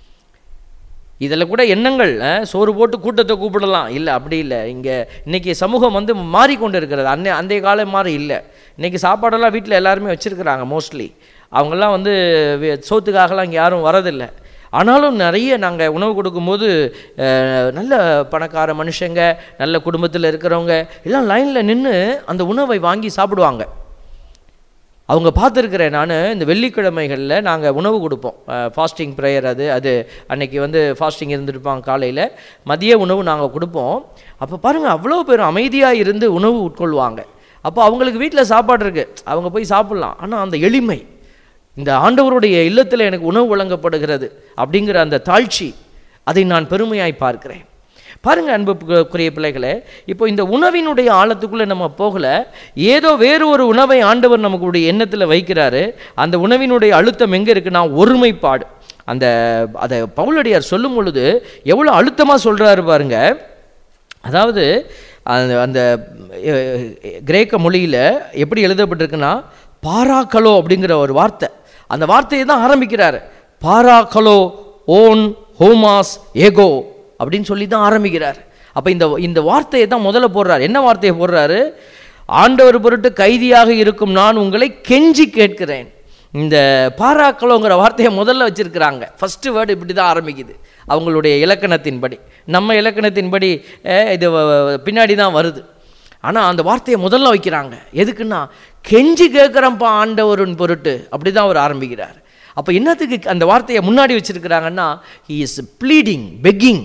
இதில் கூட எண்ணங்கள் ஆ, சோறு போட்டு கூட்டத்தை கூப்பிடலாம் இல்லை அப்படி இல்லை இங்கே இன்னைக்கு சமூகம் வந்து மாறிக்கொண்டு இருக்கிறது அன்னை அந்தைய காலம் மாதிரி இல்லை இன்னைக்கு சாப்பாடெல்லாம் வீட்டில் எல்லாருமே வச்சுருக்கிறாங்க மோஸ்ட்லி அவங்கெல்லாம் வந்து வே- சோத்துக்காகலாம் இங்கே யாரும் வரதில்லை ஆனாலும் நிறைய நாங்கள் உணவு கொடுக்கும்போது அஹ், நல்ல பணக்கார மனுஷங்க நல்ல குடும்பத்தில் இருக்கிறவங்க எல்லாம் லைனில் நின்று அந்த உணவை வாங்கி சாப்பிடுவாங்க அவங்க பார்த்துருக்குறேன் நான் இந்த வெள்ளிக்கிழமைகளில் நாங்கள் உணவு கொடுப்போம் ஃபாஸ்டிங் ப்ரேயர் அது அது அன்னைக்கு வந்து ஃபாஸ்டிங் இருந்திருப்பாங்க காலையில் மதிய உணவு நாங்கள் கொடுப்போம் அப்போ பாருங்கள் அவ்வளோ பேர் அமைதியாக இருந்து உணவு உட்கொள்வாங்க அப்போ அவங்களுக்கு வீட்டில் சாப்பாடு இருக்குது அவங்க போய் சாப்பிட்லாம் ஆனால் அந்த எளிமை இந்த ஆண்டவருடைய இல்லத்தில் எனக்கு உணவு வழங்கப்படுகிறது அப்படிங்கிற அந்த தாழ்ச்சி அதை நான் பெருமையாய் பார்க்கிறேன் பாருங்க அன்புக்குரிய பிள்ளைகளே இப்போ இந்த உணவினுடைய ஆழத்துக்குள்ளே நம்ம போகல ஏதோ வேறு ஒரு உணவை ஆண்டவர் நமக்குடைய எண்ணத்தில் வைக்கிறாரு அந்த உணவினுடைய அழுத்தம் எங்கே இருக்குன்னா ஒருமைப்பாடு அந்த அதை பவுலடியார் சொல்லும் பொழுது எவ்வளோ அழுத்தமாக சொல்கிறாரு பாருங்க அதாவது அந்த அந்த அஹ், கிரேக்க மொழியில் எப்படி எழுதப்பட்டிருக்குன்னா பாராக்கலோ அப்படிங்கிற ஒரு வார்த்தை அந்த வார்த்தையை தான் ஆரம்பிக்கிறார் பாராக்கலோ ஓன் ஹோமாஸ் ஏகோ அப்படின்னு சொல்லி தான் ஆரம்பிக்கிறார் அப்போ இந்த இந்த வார்த்தையை தான் முதல்ல போடுறார் என்ன வார்த்தையை போடுறாரு ஆண்டவர் பொருட்டு கைதியாக இருக்கும் நான் உங்களை கெஞ்சி கேட்கிறேன் இந்த பாராக்களோங்கிற வார்த்தையை முதல்ல வச்சிருக்கிறாங்க ஃபஸ்ட்டு வேர்டு இப்படி தான் ஆரம்பிக்குது அவங்களுடைய இலக்கணத்தின்படி நம்ம இலக்கணத்தின்படி அஹ், இது வ- வ- பின்னாடி தான் வருது ஆனால் அந்த வார்த்தையை முதல்ல வைக்கிறாங்க எதுக்குன்னா கெஞ்சி கேட்குறப்பா ஆண்டவரின் பொருட்டு அப்படி தான் அவர் ஆரம்பிக்கிறார் அப்போ என்னத்துக்கு அந்த வார்த்தையை முன்னாடி வச்சிருக்கிறாங்கன்னா ஹி இஸ் ப்ளீடிங் பெக்கிங்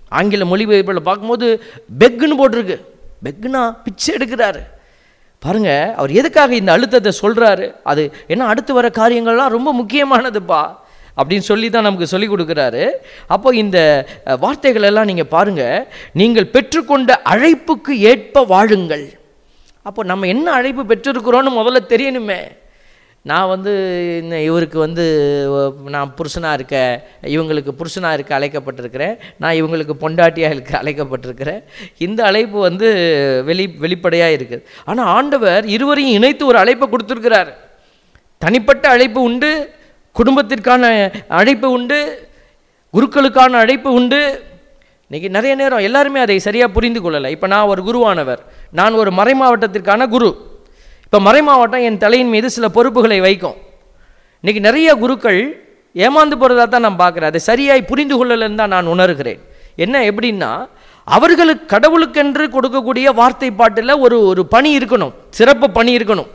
ஆங்கில மொழிபெயர்ப்பில் பார்க்கும்போது பெக்குன்னு போட்டிருக்கு பெக்குனா பிச்சை எடுக்கிறாரு பாருங்க அவர் எதுக்காக இந்த அழுத்தத்தை சொல்றாரு அது ஏன்னா அடுத்து வர காரியங்கள்லாம் ரொம்ப முக்கியமானதுப்பா அப்படின்னு சொல்லி தான் நமக்கு சொல்லி கொடுக்குறாரு அப்போ இந்த அஹ், வார்த்தைகள் எல்லாம் நீங்கள் பாருங்க நீங்கள் பெற்றுக்கொண்ட அழைப்புக்கு ஏற்ப வாழுங்கள் அப்போ நம்ம என்ன அழைப்பு பெற்றிருக்கிறோன்னு முதல்ல தெரியணுமே நான் வந்து இந்த இவருக்கு வந்து அஹ், நான் புருஷனாக இருக்க இவங்களுக்கு புருஷனாக இருக்க அழைக்கப்பட்டிருக்கிறேன் நான் இவங்களுக்கு பொண்டாட்டியாக இருக்க அழைக்கப்பட்டிருக்கிறேன் இந்த அழைப்பு வந்து வெளி வெளிப்படையாக இருக்குது ஆனால் ஆண்டவர் இருவரையும் இணைத்து ஒரு அழைப்பை கொடுத்துருக்கிறார் தனிப்பட்ட அழைப்பு உண்டு குடும்பத்திற்கான அழைப்பு உண்டு குருக்களுக்கான அழைப்பு உண்டு இன்னைக்கு நிறைய நேரம் எல்லாருமே அதை சரியாக புரிந்து கொள்ளலை இப்போ நான் ஒரு குருவானவர் நான் ஒரு மறை மாவட்டத்திற்கான குரு இப்போ மறை மாவட்டம் என் தலையின் மீது சில பொறுப்புகளை வைக்கும் இன்னைக்கு நிறைய குருக்கள் ஏமாந்து போகிறதா தான் நான் பார்க்குறேன் அதை சரியாய் புரிந்து கொள்ளலைன்னு தான் நான் உணர்கிறேன் என்ன எப்படின்னா அவர்களுக்கு கடவுளுக்கென்று கொடுக்கக்கூடிய வார்த்தை பாட்டில் ஒரு ஒரு பணி இருக்கணும் சிறப்பு பணி இருக்கணும்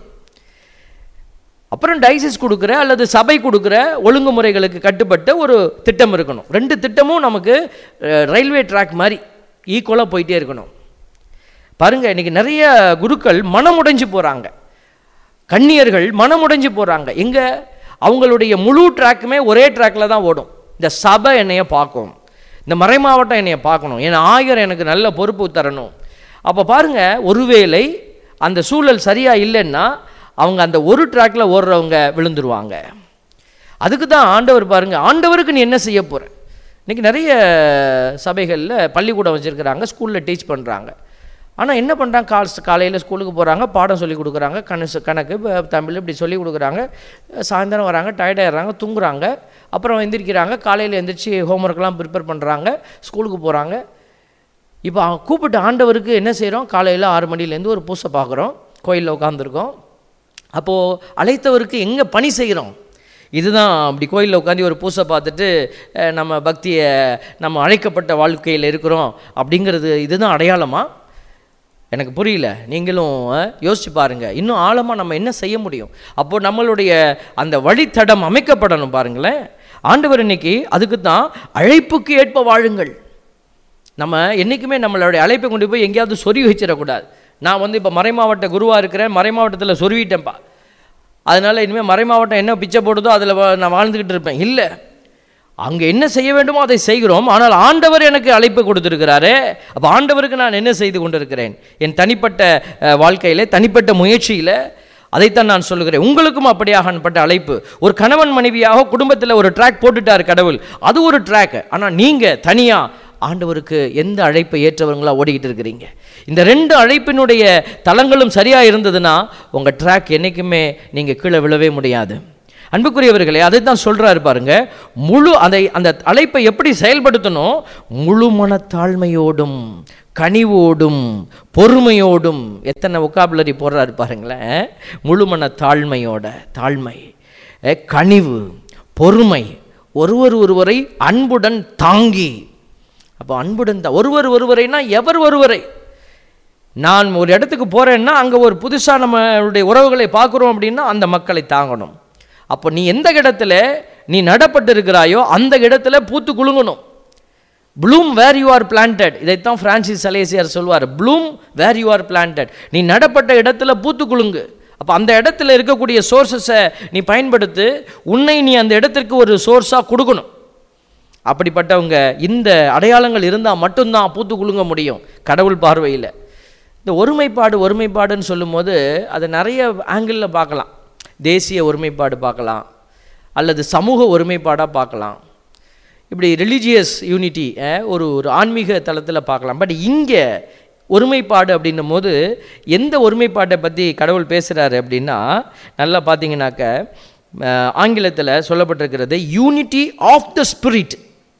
அப்புறம் டைசிஸ் கொடுக்குற அல்லது சபை கொடுக்குற ஒழுங்குமுறைகளுக்கு கட்டுப்பட்ட ஒரு திட்டம் இருக்கணும் ரெண்டு திட்டமும் நமக்கு அஹ், ரயில்வே ட்ராக் மாதிரி ஈக்குவலாக போயிட்டே இருக்கணும் பாருங்க இன்னைக்கு நிறைய குருக்கள் மனமுடைஞ்சு போகிறாங்க கன்னியர்கள் மனமுடைஞ்சு போகிறாங்க எங்க அவங்களுடைய முழு ட்ராக்குமே ஒரே ட்ராக்ல தான் ஓடும் இந்த சபை என்னைய பார்க்கும் இந்த மறை மாவட்டம் என்னைய பார்க்கணும் என் ஆயர் எனக்கு நல்ல பொறுப்பு தரணும் அப்போ பாருங்க ஒருவேளை அந்த சூழல் சரியா இல்லைன்னா அவங்க அந்த ஒரு ட்ராக்ல ஓடுறவங்க விழுந்துருவாங்க அதுக்கு தான் ஆண்டவர் பாருங்க ஆண்டவருக்கு நீ என்ன செய்ய போற இன்னைக்கு நிறைய சபைகளில் பள்ளிக்கூடம் வச்சுருக்கிறாங்க ஸ்கூலில் டீச் பண்ணுறாங்க ஆனால் என்ன பண்ணுறாங்க கால் காலையில் ஸ்கூலுக்கு போகிறாங்க பாடம் சொல்லி கொடுக்குறாங்க கணக்கு கணக்கு ப- தமிழ் இப்படி சொல்லி கொடுக்குறாங்க சாயந்தரம் வராங்க டயர்டாயிடுறாங்க தூங்குறாங்க அப்புறம் எந்திரிக்கிறாங்க காலையில் எந்திரிச்சு ஹோம்ஒர்க்லாம் ப்ரிப்பேர் பண்ணுறாங்க ஸ்கூலுக்கு போகிறாங்க இப்போ அவன் கூப்பிட்டு ஆண்டவருக்கு என்ன செய்கிறோம் காலையில் ஆறு மணிலேருந்து ஒரு பூசை பார்க்குறோம் கோயிலில் உட்காந்துருக்கோம் அப்போது அழைத்தவருக்கு எங்கே பணி செய்கிறோம் இதுதான் அப்படி கோயிலில் உட்காந்து ஒரு பூசை பார்த்துட்டு அஹ், நம்ம பக்தியை நம்ம அழைக்கப்பட்ட வாழ்க்கையில் இருக்கிறோம் அப்படிங்கிறது இதுதான் அடையாளமா எனக்கு புரியல நீங்களும் அஹ், யோசிச்சு பாருங்க இன்னும் ஆழமாக நம்ம என்ன செய்ய முடியும் அப்போ நம்மளுடைய அந்த வழித்தடம் அமைக்கப்படணும் பாருங்களேன் ஆண்டவர் இன்னைக்கு அதுக்கு தான் அழைப்புக்கு ஏற்ப வாழுங்கள் நம்ம என்றைக்குமே நம்மளுடைய அழைப்பை கொண்டு போய் எங்கேயாவது சொருவி வச்சிடக்கூடாது நான் வந்து இப்போ மறைமாவட்ட குருவாக இருக்கிறேன் மறைமாவட்டத்தில் சொருவிட்டேன்ப்பா அதனால் இனிமேல் மறைமாவட்டம் என்ன பிச்சை போடுதோ அதில் நான் வாழ்ந்துக்கிட்டு இருப்பேன் இல்லை அங்கே என்ன செய்ய வேண்டுமோ அதை செய்கிறோம் ஆனால் ஆண்டவர் எனக்கு அழைப்பு கொடுத்திருக்கிறாரே அப்போ ஆண்டவருக்கு நான் என்ன செய்து கொண்டிருக்கிறேன் என் தனிப்பட்ட அஹ், வாழ்க்கையில தனிப்பட்ட முயற்சியில் அதைத்தான் நான் சொல்லுகிறேன் உங்களுக்கும் அப்படியாகப்பட்ட அழைப்பு ஒரு கணவன் மனைவியாக குடும்பத்தில் ஒரு ட்ராக் போட்டுட்டார் கடவுள் அது ஒரு ட்ராக் ஆனால் நீங்கள் தனியாக ஆண்டவருக்கு எந்த அழைப்பை ஏற்றவங்களா ஓடிக்கிட்டு இருக்கிறீங்க இந்த ரெண்டு அழைப்பினுடைய தளங்களும் சரியாக இருந்ததுன்னா உங்கள் ட்ராக் என்றைக்குமே நீங்கள் கீழே விழவே முடியாது அன்புக்குரியவர்களே அதை தான் சொல்கிறாரு பாருங்க முழு அதை அந்த அழைப்பை எப்படி செயல்படுத்தணும் முழு மனத்தாழ்மையோடும் கனிவோடும் பொறுமையோடும் எத்தனை ஒக்காபுலரி போடுறாரு பாருங்களேன் முழு மனத்தாழ்மையோட தாழ்மை அஹ், கனிவு பொறுமை ஒருவர் ஒருவரை அன்புடன் தாங்கி அப்போ அன்புடன் தா- ஒருவர் ஒருவரைனா எவர் ஒருவரை நான் ஒரு இடத்துக்கு போகிறேன்னா அங்கே ஒரு புதுசாக நம்மளுடைய உறவுகளை பார்க்குறோம் அப்படின்னா அந்த மக்களை தாங்கணும் அப்போ நீ எந்த இடத்துல நீ நடப்பட்டு இருக்கிறாயோ அந்த இடத்துல பூத்து குலுங்கணும் bloom where you are planted இதைத்தான் பிரான்சிஸ் சலேசியார் சொல்வார் bloom where you are planted நீ நடப்பட்ட இடத்துல பூத்து குலுங்கு அப்போ அந்த இடத்துல இருக்கக்கூடிய சோர்சஸை நீ பயன்படுத்து உன்னை நீ அந்த இடத்திற்கு ஒரு சோர்ஸாக கொடுக்கணும் அப்படிப்பட்டவங்க இந்த அடையாளங்கள் இருந்தால் மட்டும்தான் பூத்து குலுங்க முடியும் கடவுள் பார்வையில் இந்த ஒருமைப்பாடு ஒருமைப்பாடுன்னு சொல்லும்போது அதை நிறைய ஆங்கிளில் பார்க்கலாம் தேசிய ஒருமைப்பாடு பார்க்கலாம் அல்லது சமூக ஒருமைப்பாடாக பார்க்கலாம் இப்படி ரிலீஜியஸ் யூனிட்டி ஒரு ஒரு ஆன்மீக தளத்தில் பார்க்கலாம் பட் இங்கே ஒருமைப்பாடு அப்படின்னும் போது எந்த ஒருமைப்பாட்டை பற்றி கடவுள் பேசுகிறாரு அப்படின்னா நல்லா பார்த்தீங்கன்னாக்க ஆங்கிலத்தில் சொல்லப்பட்டிருக்கிறது யூனிட்டி ஆஃப் த ஸ்பிரிட்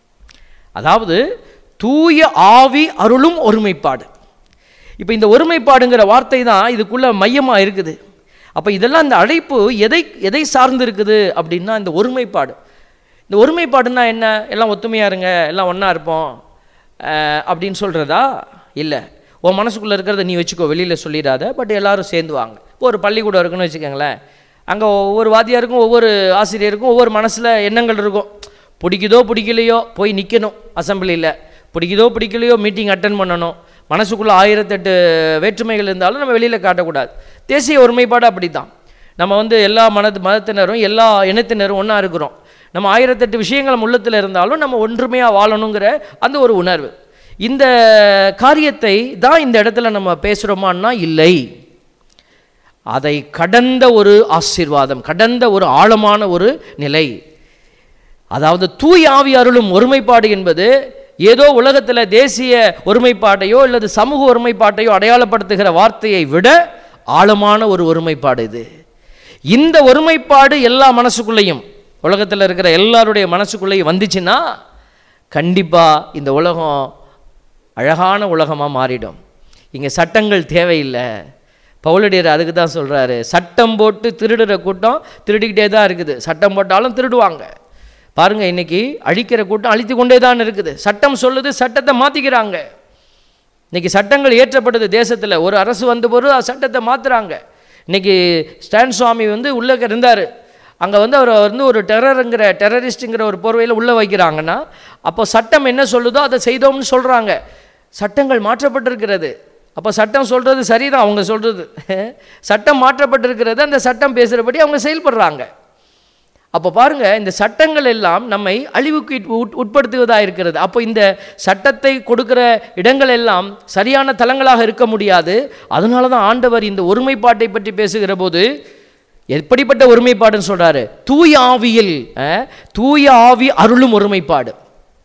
அதாவது தூய ஆவி அருளும் ஒருமைப்பாடு இப்போ இந்த ஒருமைப்பாடுங்கிற வார்த்தை தான் இதுக்குள்ள மையமாக இருக்குது அப்போ இதெல்லாம் இந்த அழைப்பு எதை எதை சார்ந்து இருக்குது அப்படின்னா இந்த ஒருமைப்பாடு இந்த ஒருமைப்பாடுன்னா என்ன எல்லாம் ஒத்துமையா இருங்க எல்லாம் ஒன்றா இருப்போம் அஹ், அப்படின்னு சொல்கிறதா இல்லை உன் மனசுக்குள்ளே இருக்கிறத நீ வச்சுக்கோ வெளியில் சொல்லிடாத பட் எல்லாரும் சேர்ந்து வாங்க இப்போ ஒரு பள்ளிக்கூடம் இருக்குன்னு வச்சுக்கோங்களேன் அங்கே ஒவ்வொரு வாத்தியாருக்கும் ஒவ்வொரு ஆசிரியருக்கும் ஒவ்வொரு மனசில் எண்ணங்கள் இருக்கும் பிடிக்குதோ பிடிக்கலையோ போய் நிற்கணும் அசம்பிளியில் பிடிக்குதோ பிடிக்கலையோ மீட்டிங் அட்டன் பண்ணணும் மனசுக்குள்ளே ஆயிரத்தெட்டு வேற்றுமைகள் இருந்தாலும் நம்ம வெளியில் காட்டக்கூடாது தேசிய ஒருமைப்பாடு அப்படி தான் நம்ம வந்து எல்லா மனது மதத்தினரும் எல்லா இனத்தினரும் ஒன்றா இருக்கிறோம் நம்ம ஆயிரத்தெட்டு விஷயங்கள் உள்ளத்தில் இருந்தாலும் நம்ம ஒன்றுமையாக வாழணுங்கிற அந்த ஒரு உணர்வு இந்த காரியத்தை தான் இந்த இடத்துல நம்ம பேசுகிறோமான்னா இல்லை அதை கடந்த ஒரு ஆசீர்வாதம் கடந்த ஒரு ஆழமான ஒரு நிலை அதாவது தூய் ஆவி அருளும் ஒருமைப்பாடு என்பது ஏதோ உலகத்தில் தேசிய ஒருமைப்பாட்டையோ அல்லது சமூக ஒருமைப்பாட்டையோ அடையாளப்படுத்துகிற வார்த்தையை விட ஆழமான ஒரு ஒருமைப்பாடு இது இந்த ஒருமைப்பாடு எல்லா மனசுக்குள்ளேயும் உலகத்தில் இருக்கிற எல்லாருடைய மனசுக்குள்ளேயும் வந்துச்சுன்னா கண்டிப்பாக இந்த உலகம் அழகான உலகமாக மாறிடும் இங்கே சட்டங்கள் தேவையில்லை பவுலடியர் அதுக்கு தான் சொல்கிறாரு சட்டம் போட்டு திருடுற கூட்டம் திருடிக்கிட்டே தான் இருக்குது சட்டம் போட்டாலும் திருடுவாங்க பாருங்கள் இன்னைக்கு அழிக்கிற கூட்டம் அழித்து கொண்டே தான் இருக்குது சட்டம் சொல்லுது சட்டத்தை மாற்றிக்கிறாங்க இன்னைக்கு சட்டங்கள் ஏற்றப்படுது தேசத்தில் ஒரு அரசு வந்த போது சட்டத்தை மாற்றுறாங்க இன்னைக்கு ஸ்டான் சுவாமி வந்து உள்ளே இருந்தார் அங்கே வந்து அவர் வந்து ஒரு டெரருங்கிற டெரரிஸ்ட்டுங்கிற ஒரு போர்வையில் உள்ளே வைக்கிறாங்கன்னா அப்போ சட்டம் என்ன சொல்லுதோ அதை செய்தோம்னு சொல்கிறாங்க சட்டங்கள் மாற்றப்பட்டிருக்கிறது அப்போ சட்டம் சொல்கிறது சரிதான் அவங்க சொல்கிறது சட்டம் மாற்றப்பட்டிருக்கிறது அந்த சட்டம் பேசுகிறபடி அவங்க செயல்படுறாங்க அப்போ பாருங்க இந்த சட்டங்கள் எல்லாம் நம்மை அழிவுக்கு உட்- உட்- உட்படுத்துவதாக இருக்கிறது அப்போ இந்த சட்டத்தை கொடுக்கிற இடங்கள் எல்லாம் சரியான தலங்களாக இருக்க முடியாது அதனால தான் ஆண்டவர் இந்த ஒருமைப்பாட்டை பற்றி பேசுகிற போது எப்படிப்பட்ட ஒருமைப்பாடுன்னு சொல்றாரு தூய ஆவியில் அஹ், தூய ஆவி அருளும் ஒருமைப்பாடு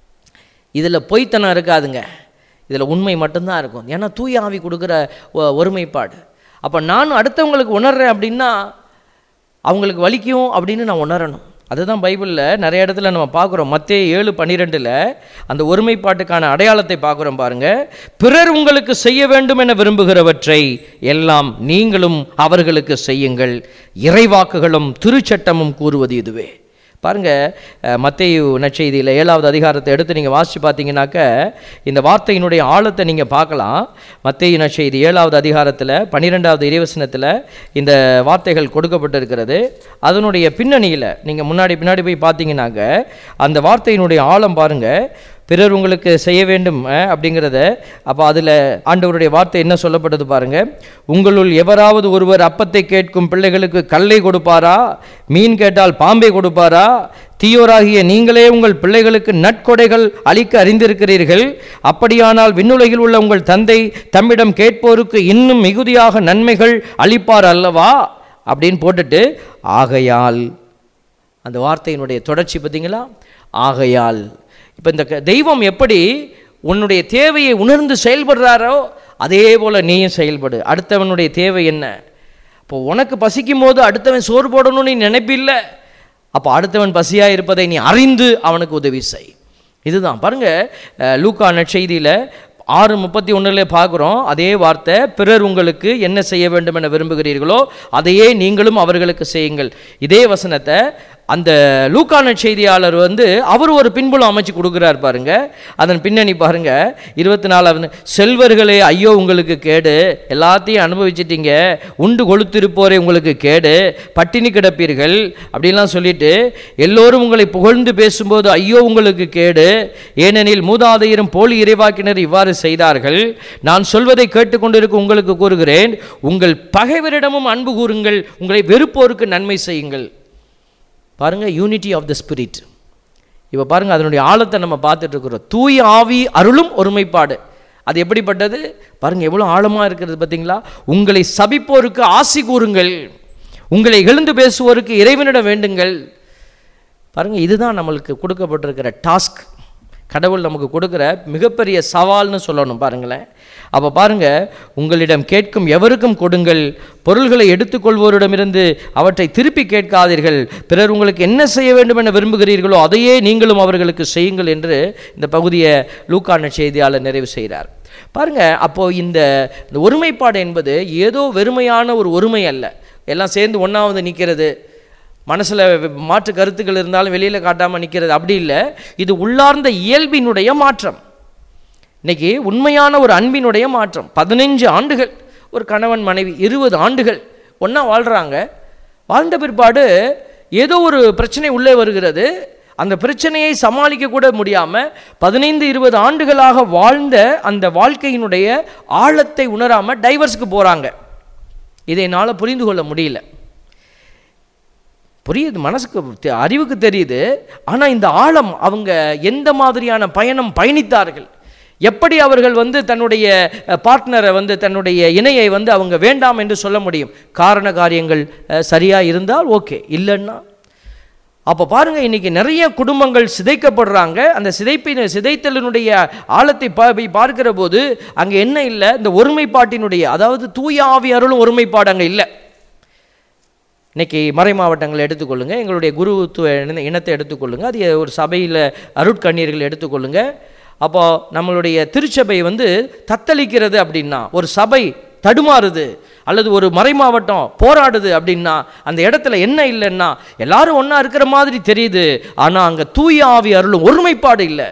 இதில் பொய்த்தனம் இருக்காதுங்க இதில் உண்மை மட்டும்தான் இருக்கும் ஏன்னா தூய ஆவி கொடுக்குற ஒ- ஒருமைப்பாடு அப்போ நான் அடுத்தவங்களுக்கு உணர்றேன் அப்படின்னா அவங்களுக்கு வலிக்கும் அப்படின்னு நான் உணரணும் அதுதான் பைபிளில் நிறைய இடத்துல நம்ம பார்க்குறோம் மத்தேயு ஏழு பன்னிரெண்டில் அந்த ஒருமைப்பாட்டுக்கான அடையாளத்தை பார்க்குறோம் பாருங்க பிறர் உங்களுக்கு செய்ய வேண்டும் என விரும்புகிறவற்றை எல்லாம் நீங்களும் அவர்களுக்கு செய்யுங்கள் இறைவாக்குகளும் திருச்சட்டமும் கூறுவது இதுவே பாருங்க அஹ், மத்தேயு நற்செய்தியில் ஏழாவது அதிகாரத்தை எடுத்து நீங்கள் வாசித்து பார்த்தீங்கன்னாக்க இந்த வார்த்தையினுடைய ஆழத்தை நீங்கள் பார்க்கலாம் மத்தேயு நற்செய்தி ஏழாவது அதிகாரத்தில் பன்னிரெண்டாவது இறைவசனத்தில் இந்த வார்த்தைகள் கொடுக்கப்பட்டிருக்கிறது அதனுடைய பின்னணியில் நீங்கள் முன்னாடி பின்னாடி போய் பார்த்தீங்கன்னாக்க அந்த வார்த்தையினுடைய ஆழம் பாருங்க பிறர் உங்களுக்கு செய்ய வேண்டும் அஹ், அப்படிங்கிறத அப்போ அதில் ஆண்டவருடைய வார்த்தை என்ன சொல்லப்பட்டது பாருங்க உங்களுள் எவராவது ஒருவர் அப்பத்தை கேட்கும் பிள்ளைகளுக்கு கல்லை கொடுப்பாரா மீன் கேட்டால் பாம்பை கொடுப்பாரா தீயோராகிய நீங்களே உங்கள் பிள்ளைகளுக்கு நற்கொடைகள் அளிக்க அறிந்திருக்கிறீர்கள் அப்படியானால் விண்ணுலகில் உள்ள உங்கள் தந்தை தம்மிடம் கேட்போருக்கு இன்னும் மிகுதியாக நன்மைகள் அளிப்பார் அல்லவா அப்படின்னு போட்டுட்டு ஆகையால் அந்த வார்த்தையினுடைய தொடர்ச்சி பார்த்தீங்களா ஆகையால் இப்போ இந்த க- தெய்வம் எப்படி உன்னுடைய தேவையை உணர்ந்து செயல்படுறாரோ அதே போல் நீயும் செயல்படு அடுத்தவனுடைய தேவை என்ன இப்போ உனக்கு பசிக்கும் போது அடுத்தவன் சோறு போடணும்னு நீ நினைப்பில்ல அப்போ அடுத்தவன் பசியாக இருப்பதை நீ அறிந்து அவனுக்கு உதவி செய் இதுதான் பாருங்க அஹ், லூக்கா நற்செய்தியில் ஆறு முப்பத்தி ஒன்றில் பார்க்குறோம் அதே வார்த்தை பிறர் உங்களுக்கு என்ன செய்ய வேண்டும் என விரும்புகிறீர்களோ அதையே நீங்களும் அவர்களுக்கு செய்யுங்கள் இதே வசனத்தை அந்த லூக்கான செய்தியாளர் வந்து அவர் ஒரு பின்புலம் அமைச்சு கொடுக்குறார் பாருங்க அதன் பின்னணி பாருங்க இருபத்தி நாலாவது செல்வர்களே ஐயோ உங்களுக்கு கேடு எல்லாத்தையும் அனுபவிச்சிட்டீங்க உண்டு கொளுத்திருப்போரே உங்களுக்கு கேடு பட்டினி கிடப்பீர்கள் அப்படின்லாம் சொல்லிட்டு எல்லோரும் உங்களை புகழ்ந்து பேசும்போது ஐயோ உங்களுக்கு கேடு ஏனெனில் மூதாதையரும் போலி இறைவாக்கினர் இவ்வாறு செய்தார்கள் நான் சொல்வதை கேட்டுக்கொண்டிருக்க உங்களுக்கு கூறுகிறேன் உங்கள் பகைவரிடமும் அன்பு கூறுங்கள் உங்களை வெறுப்போருக்கு நன்மை செய்யுங்கள் பாருங்க யூனிட்டி ஆஃப் த ஸ்பிரிட் இப்போ பாருங்க அதனுடைய ஆழத்தை நம்ம பார்த்துட்டு இருக்கிறோம் தூய ஆவி அருளும் ஒருமைப்பாடு அது எப்படிப்பட்டது பாருங்க எவ்வளோ ஆழமாக இருக்கிறது பார்த்தீங்களா உங்களை சபிப்போருக்கு ஆசி கூறுங்கள் உங்களை எழுந்து பேசுவோருக்கு இறைவனிடம் வேண்டுங்கள் பாருங்க இதுதான் நம்மளுக்கு கொடுக்கப்பட்டிருக்கிற டாஸ்க் கடவுள் நமக்கு கொடுக்குற மிகப்பெரிய சவால்னு சொல்லணும் பாருங்களேன் அப்போ பாருங்க உங்களிடம் கேட்கும் எவருக்கும் கொடுங்கள் பொருள்களை எடுத்துக்கொள்வோரிடமிருந்து அவற்றை திருப்பி கேட்காதீர்கள் பிறர் உங்களுக்கு என்ன செய்ய வேண்டும் என விரும்புகிறீர்களோ அதையே நீங்களும் அவர்களுக்கு செய்யுங்கள் என்று இந்த பகுதியை லூக்கான செய்தியாளர் நிறைவு செய்கிறார் பாருங்க அப்போ இந்த இந்த ஒருமைப்பாடு என்பது ஏதோ வெறுமையான ஒரு ஒருமை அல்ல எல்லாம் சேர்ந்து ஒன்றாவது நிற்கிறது மனசில் மாற்று கருத்துக்கள் இருந்தாலும் வெளியில் காட்டாமல் நிற்கிறது அப்படி இல்லை இது உள்ளார்ந்த இயல்பினுடைய மாற்றம் இன்னைக்கு உண்மையான ஒரு அன்பினுடைய மாற்றம் பதினஞ்சு ஆண்டுகள் ஒரு கணவன் மனைவி இருபது ஆண்டுகள் ஒன்றா வாழ்கிறாங்க வாழ்ந்த பிற்பாடு ஏதோ ஒரு பிரச்சனை உள்ளே வருகிறது அந்த பிரச்சனையை சமாளிக்க கூட முடியாமல் பதினைந்து இருபது ஆண்டுகளாக வாழ்ந்த அந்த வாழ்க்கையினுடைய ஆழத்தை உணராமல் டைவர்ஸ்க்கு போகிறாங்க இதை என்னால் புரிந்து கொள்ள முடியல புரியுது மனசுக்கு தெ- அறிவுக்கு தெரியுது ஆனால் இந்த ஆழம் அவங்க எந்த மாதிரியான பயணம் பயணித்தார்கள் எப்படி அவர்கள் வந்து தன்னுடைய பார்ட்னரை வந்து தன்னுடைய இணையை வந்து அவங்க வேண்டாம் என்று சொல்ல முடியும் காரண காரியங்கள் சரியாக இருந்தால் ஓகே இல்லைன்னா அப்போ பாருங்க இன்னைக்கு நிறைய குடும்பங்கள் சிதைக்கப்படுறாங்க அந்த சிதைப்பின சிதைத்தலினுடைய ஆழத்தை பா போய் பார்க்கிற போது அங்கே என்ன இல்லை இந்த ஒருமைப்பாட்டினுடைய அதாவது தூய ஆவி அருளும் ஒருமைப்பாடு அங்கே இல்லை இன்னைக்கு மறை மாவட்டங்களை எடுத்துக்கொள்ளுங்க எங்களுடைய குருத்துவ இன- இனத்தை எடுத்துக்கொள்ளுங்க அது ஒரு சபையில் அருட்கண்ணீர்கள் எடுத்துக்கொள்ளுங்க அப்போ நம்மளுடைய திருச்சபை வந்து தத்தளிக்கிறது அப்படின்னா ஒரு சபை தடுமாறுது அல்லது ஒரு மறை மாவட்டம் போராடுது அப்படின்னா அந்த இடத்துல என்ன இல்லைன்னா எல்லாரும் ஒன்றா இருக்கிற மாதிரி தெரியுது ஆனால் அங்கே தூய ஆவி அருளும் ஒருமைப்பாடு இல்லை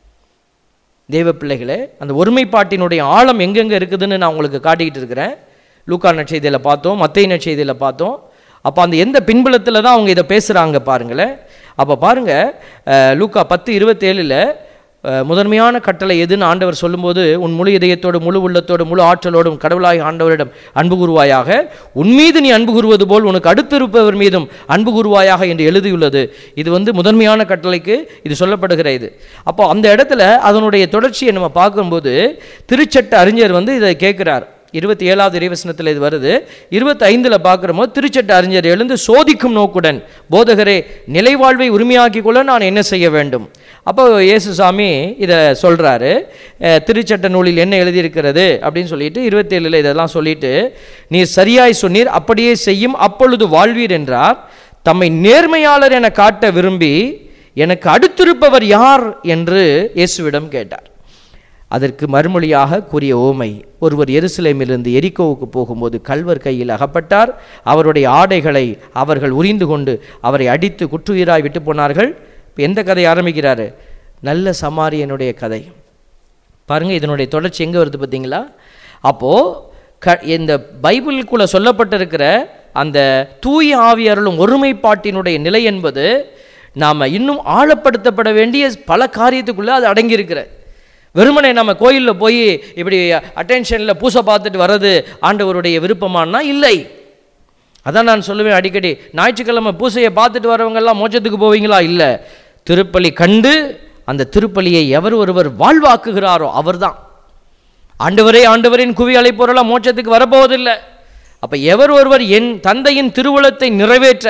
தேவ பிள்ளைகளே அந்த ஒருமைப்பாட்டினுடைய ஆழம் எங்கெங்கே இருக்குதுன்னு நான் உங்களுக்கு காட்டிக்கிட்டு இருக்கிறேன் லூக்கா நற்செய்தியில் பார்த்தோம் மத்திய நற்செய்தியில் பார்த்தோம் அப்போ அந்த எந்த பின்புலத்தில் தான் அவங்க இதை பேசுகிறாங்க பாருங்களேன் அப்போ பாருங்கள் லூக்கா பத்து இருபத்தேழில் முதன்மையான கட்டளை எதுன்னு ஆண்டவர் சொல்லும்போது உன் முழு இதயத்தோடு முழு உள்ளத்தோடு முழு ஆற்றலோடும் கடவுளாய் ஆண்டவரிடம் அன்பு கூறுவாயாக உன் மீது நீ அன்பு கூறுவது போல் உனக்கு அடுத்திருப்பவர் மீதும் அன்பு கூறுவாயாக என்று எழுதியுள்ளது இது வந்து முதன்மையான கட்டளைக்கு இது சொல்லப்படுகிற இது அப்போ அந்த இடத்துல அதனுடைய தொடர்ச்சியை நம்ம பார்க்கும்போது திருச்சட்ட அறிஞர் வந்து இதை கேட்குறார் இருபத்தி ஏழாவது இறைவசனத்தில் இது வருது இருபத்தி ஐந்தில் பார்க்குறோமோ திருச்சட்ட அறிஞர் எழுந்து சோதிக்கும் நோக்குடன் போதகரே நிலைவாழ்வை உரிமையாக்கிக் கொள்ள நான் என்ன செய்ய வேண்டும் அப்போ இயேசுசாமி இதை சொல்கிறாரு திருச்சட்ட நூலில் என்ன எழுதியிருக்கிறது அப்படின்னு சொல்லிட்டு இருபத்தேழில் இதெல்லாம் சொல்லிட்டு நீர் சரியாய் சொன்னீர் அப்படியே செய்யும் அப்பொழுது வாழ்வீர் என்றார் தம்மை நேர்மையாளர் என காட்ட விரும்பி எனக்கு அடுத்திருப்பவர் யார் என்று இயேசுவிடம் கேட்டார் அதற்கு மறுமொழியாக கூறிய ஓமை ஒருவர் எருசலேமிலிருந்து எரிக்கோவுக்கு போகும்போது கல்வர் கையில் அகப்பட்டார் அவருடைய ஆடைகளை அவர்கள் உரிந்து கொண்டு அவரை அடித்து குற்றுயிராய் விட்டு போனார்கள் இப்ப எந்த கதை ஆரம்பிக்கிறாரு நல்ல சமாரியனுடைய கதை பாருங்க இதனுடைய தொடர்ச்சி எங்கே வருது பார்த்தீங்களா அப்போது க இந்த பைபிளுக்குள்ள சொல்லப்பட்டிருக்கிற அந்த தூய ஆவியருளும் ஒருமைப்பாட்டினுடைய நிலை என்பது நாம் இன்னும் ஆழப்படுத்தப்பட வேண்டிய பல காரியத்துக்குள்ளே அது அடங்கியிருக்கிற வெறுமனே நம்ம கோயிலில் போய் இப்படி அட்டென்ஷனில் பூசை பார்த்துட்டு வர்றது ஆண்டவருடைய விருப்பமானா இல்லை அதான் நான் சொல்லுவேன் அடிக்கடி ஞாயிற்றுக்கிழமை பூசையை பார்த்துட்டு வரவங்கெல்லாம் மோட்சத்துக்கு போவீங்களா இல்லை திருப்பலி கண்டு அந்த திருப்பலியை எவர் ஒருவர் வாழ்வாக்குகிறாரோ அவர்தான் ஆண்டவரே ஆண்டவரின் குவி அழைப்போரெல்லாம் மோட்சத்துக்கு வரப்போவதில்லை அப்போ எவர் ஒருவர் என் தந்தையின் திருவுளத்தை நிறைவேற்ற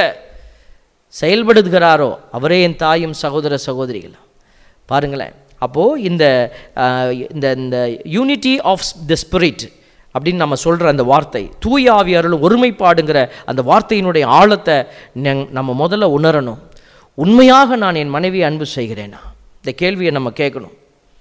செயல்படுகிறாரோ அவரே என் தாயும் சகோதர சகோதரிகள் பாருங்களேன் அப்போது இந்த ஆஹ், இந்த இந்த யூனிட்டி ஆஃப் த ஸ்பிரிட் அப்படின்னு நம்ம சொல்கிற அந்த வார்த்தை தூய ஆவி அருளும் ஒருமைப்பாடுங்கிற அந்த வார்த்தையினுடைய ஆழத்தை நெங்- நம்ம முதல்ல உணரணும் உண்மையாக நான் என் மனைவியை அன்பு செய்கிறேனா இந்த கேள்வியை நம்ம கேட்கணும்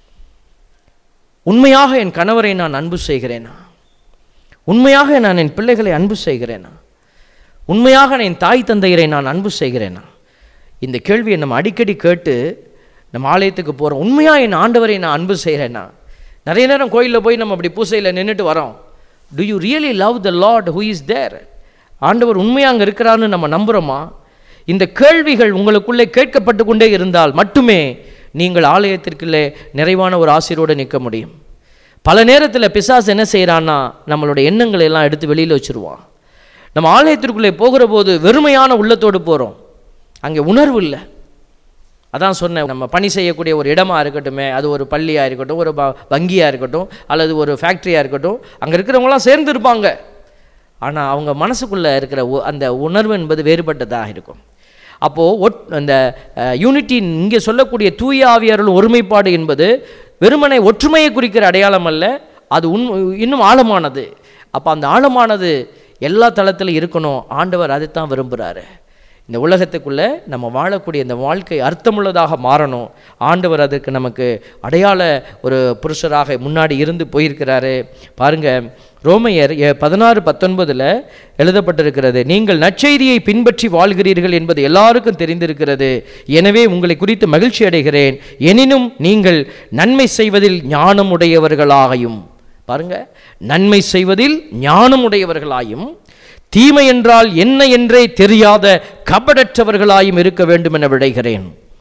உண்மையாக என் கணவரை நான் அன்பு செய்கிறேனா உண்மையாக நான் என் பிள்ளைகளை அன்பு செய்கிறேனா உண்மையாக நான் என் தாய் தந்தையரை நான் அன்பு செய்கிறேனா இந்த கேள்வியை நம்ம அடிக்கடி கேட்டு நம்ம ஆலயத்துக்கு போகிறோம் உண்மையாக என் ஆண்டவரை நான் அன்பு செய்கிறேனா நிறைய நேரம் கோயிலில் போய் நம்ம அப்படி பூசையில் நின்றுட்டு வரோம் do you really love the lord who is there ஆண்டவர் உண்மையாக அங்கே இருக்கிறான்னு நம்ம நம்புகிறோமா இந்த கேள்விகள் உங்களுக்குள்ளே கேட்கப்பட்டு கொண்டே இருந்தால் மட்டுமே நீங்கள் ஆலயத்திற்குள்ளே நிறைவான ஒரு ஆசிரோடு நிற்க முடியும் பல நேரத்தில் பிசாசு என்ன செய்கிறான்னா நம்மளோட எண்ணங்களை எல்லாம் எடுத்து வெளியில் வச்சுருவான் நம்ம ஆலயத்திற்குள்ளே போகிற போது வெறுமையான உள்ளத்தோடு போகிறோம் அங்கே உணர்வு இல்லை அதான் சொன்னேன் நம்ம பணி செய்யக்கூடிய ஒரு இடமா இருக்கட்டுமே அது ஒரு பள்ளியாக இருக்கட்டும் ஒரு ப வங்கியாக இருக்கட்டும் அல்லது ஒரு ஃபேக்ட்ரியாக இருக்கட்டும் அங்கே இருக்கிறவங்களாம் சேர்ந்து இருப்பாங்க ஆனால் அவங்க மனசுக்குள்ளே இருக்கிற ஒ- அந்த உணர்வு என்பது வேறுபட்டதாக இருக்கும் அப்போது ஒட் அந்த யூனிட்டி இங்கே சொல்லக்கூடிய தூய ஆவியாரில் ஒருமைப்பாடு என்பது வெறுமனை ஒற்றுமையை குறிக்கிற அடையாளம் அல்ல அது உண் இன்னும் ஆழமானது அப்போ அந்த ஆழமானது எல்லா தளத்திலும் இருக்கணும் ஆண்டவர் அதைத்தான் விரும்புகிறாரு இந்த உலகத்துக்குள்ளே நம்ம வாழக்கூடிய இந்த வாழ்க்கை அர்த்தமுள்ளதாக மாறணும் ஆண்டவர் அதற்கு நமக்கு அடையாள ஒரு புருஷராக முன்னாடி இருந்து போயிருக்கிறாரு பாருங்க ரோமையர் எ- பதினாறு பத்தொன்பதில் எழுதப்பட்டிருக்கிறது நீங்கள் நற்செய்தியை பின்பற்றி வாழ்கிறீர்கள் என்பது எல்லாருக்கும் தெரிந்திருக்கிறது எனவே உங்களை குறித்து மகிழ்ச்சி அடைகிறேன் எனினும் நீங்கள் நன்மை செய்வதில் ஞானமுடையவர்களாகையும் பாருங்க நன்மை செய்வதில் ஞானமுடையவர்களாயும் தீமை என்றால் என்ன என்றே தெரியாத கபடற்றவர்களாயும் இருக்க வேண்டும் என விடைகிறேன்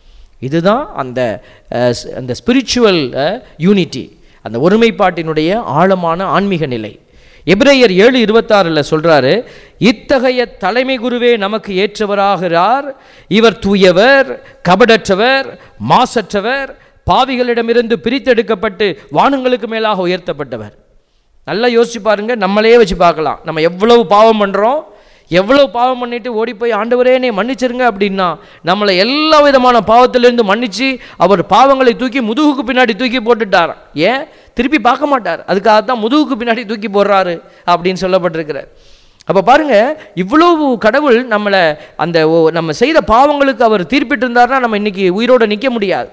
இதுதான் அந்த அஹ், ஸ்- அந்த ஸ்பிரிச்சுவல் யூனிட்டி அந்த ஒருமைப்பாட்டினுடைய ஆழமான ஆன்மீக நிலை எபிரேயர் ஏழு இருபத்தாறில் சொல்றாரு இத்தகைய தலைமை குருவே நமக்கு ஏற்றவராகிறார் இவர் தூயவர் கபடற்றவர் மாசற்றவர் பாவிகளிடமிருந்து பிரித்தெடுக்கப்பட்டு வானங்களுக்கு மேலாக உயர்த்தப்பட்டவர் நல்லா யோசிச்சு பாருங்க நம்மளே வச்சு பார்க்கலாம் நம்ம எவ்வளவு பாவம் பண்ணுறோம் எவ்வளவு பாவம் பண்ணிட்டு ஓடி போய் ஆண்டவரே என்னை மன்னிச்சிருங்க அப்படின்னா நம்மளை எல்லா விதமான பாவத்திலிருந்து மன்னிச்சு அவர் பாவங்களை தூக்கி முதுகுக்கு பின்னாடி தூக்கி போட்டுட்டார் ஏன் திருப்பி பார்க்க மாட்டார் அதுக்காகத்தான் முதுகுக்கு பின்னாடி தூக்கி போடுறாரு அப்படின்னு சொல்லப்பட்டிருக்கிறார் அப்போ பாருங்க இவ்வளவு கடவுள் நம்மளை அந்த ஓ- நம்ம செய்த பாவங்களுக்கு அவர் தீர்ப்பிட்டு இருந்தாருன்னா நம்ம இன்னைக்கு உயிரோட நிற்க முடியாது